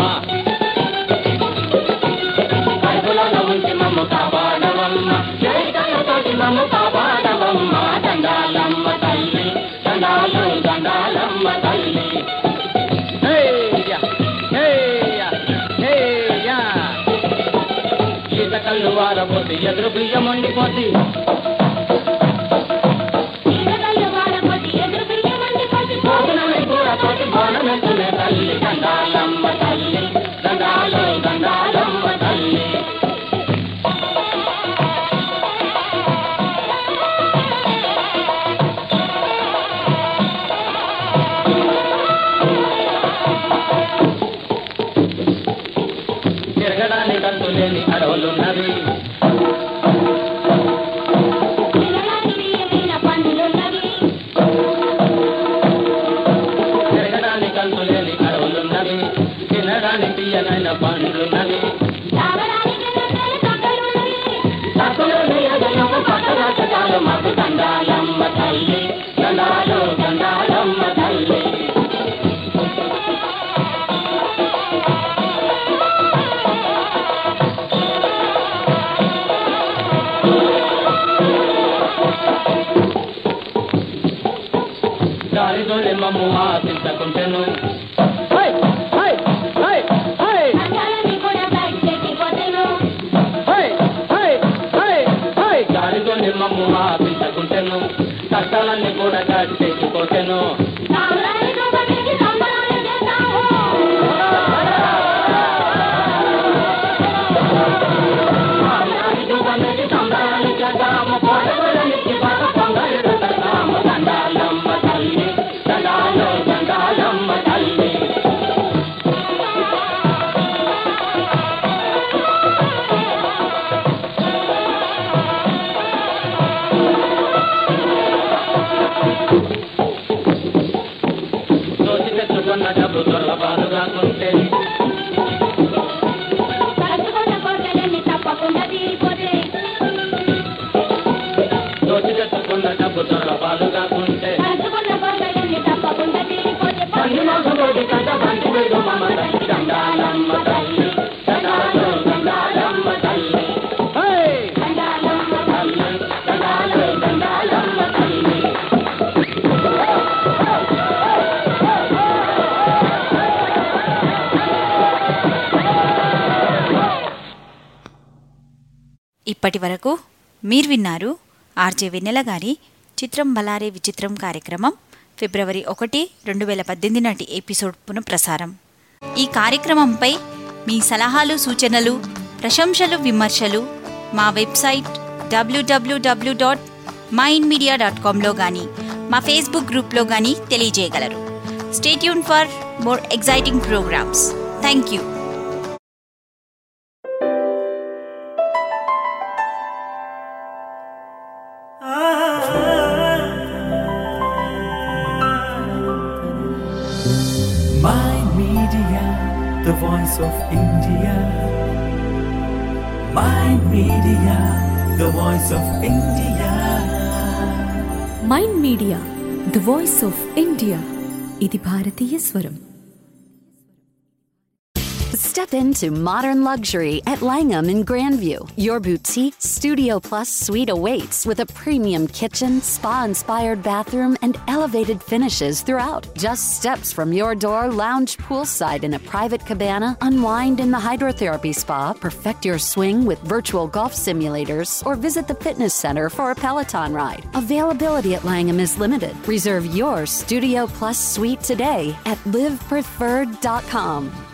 కడుపులో నవ్వుంచి మమ్మ కాపాడవమ్మ జయతోటి మమ్మ కాపాడవమ్మ దండాలమ్మ తల్లి దండాలు దండాలమ్మ తల్లి హేయ్యా హేయ్యా హేయ్యా ఈత కళ్ళు వారపోతే ఎదురు బియ్యం వండిపోతే భోజనమే కూరతోటి బోనమెంతునే తల్లి దండాలమ్మ తల్లి దండాలు దండాలమ్మ తల్లి తిరగడానికి అంతు లేని అడవులున్నవి తిరగడానికి అంతు లేని అడవులున్నవి తినడానికి తీయనైన పండ్లున్నవి తక్కువ లేదనము పక్కగా చాలు మాకు దండాలమ్మ తల్లి దండాలు దండాలమ్మ తల్లి దారిదోలే మమ్ము ఆశించకుంటెను హై హై హై హై హై హై హై హై దారిదోలే మమ్ము ఆశించకుంటెను కష్టాలన్నీ కూడా కట్టేసిపోతెను దండాలమ్మ తల్లి దండాలు దండాలమ్మ తల్లి దండాలమ్మ తల్లి హే! దండాలమ్మ తల్లి దండాలే దండాలమ్మ తల్లి ఇప్పటి వరకు మీరు విన్నారు ఆర్జే వెన్నెల గారి చిత్రం బలారే విచిత్రం కార్యక్రమం ఫిబ్రవరి ఒకటి రెండు వేల పద్దెనిమిది నాటి ఎపిసోడ్ పునఃప్రసారం ఈ కార్యక్రమంపై మీ సలహాలు సూచనలు ప్రశంసలు విమర్శలు మా website WWW dot Mind Media dot కామ్లో కానీ మా ఫేస్బుక్ గ్రూప్లో కానీ తెలియజేయగలరు stay tuned for more exciting programmes thank you Mind Media, the voice of India. Mind Media, the voice of India. Mind Media the voice of India ఇది భారతీయ స్వరం Step into modern luxury at Langham in Grandview. Your boutique Studio Plus suite awaits with a premium kitchen, spa inspired bathroom, and elevated finishes throughout. Just steps from your door, lounge poolside in a private cabana, unwind in the hydrotherapy spa, perfect your swing with virtual golf simulators, or visit the fitness center for a Peloton ride. Availability at Langham is limited. Reserve your Studio Plus suite today at livepreferred.com.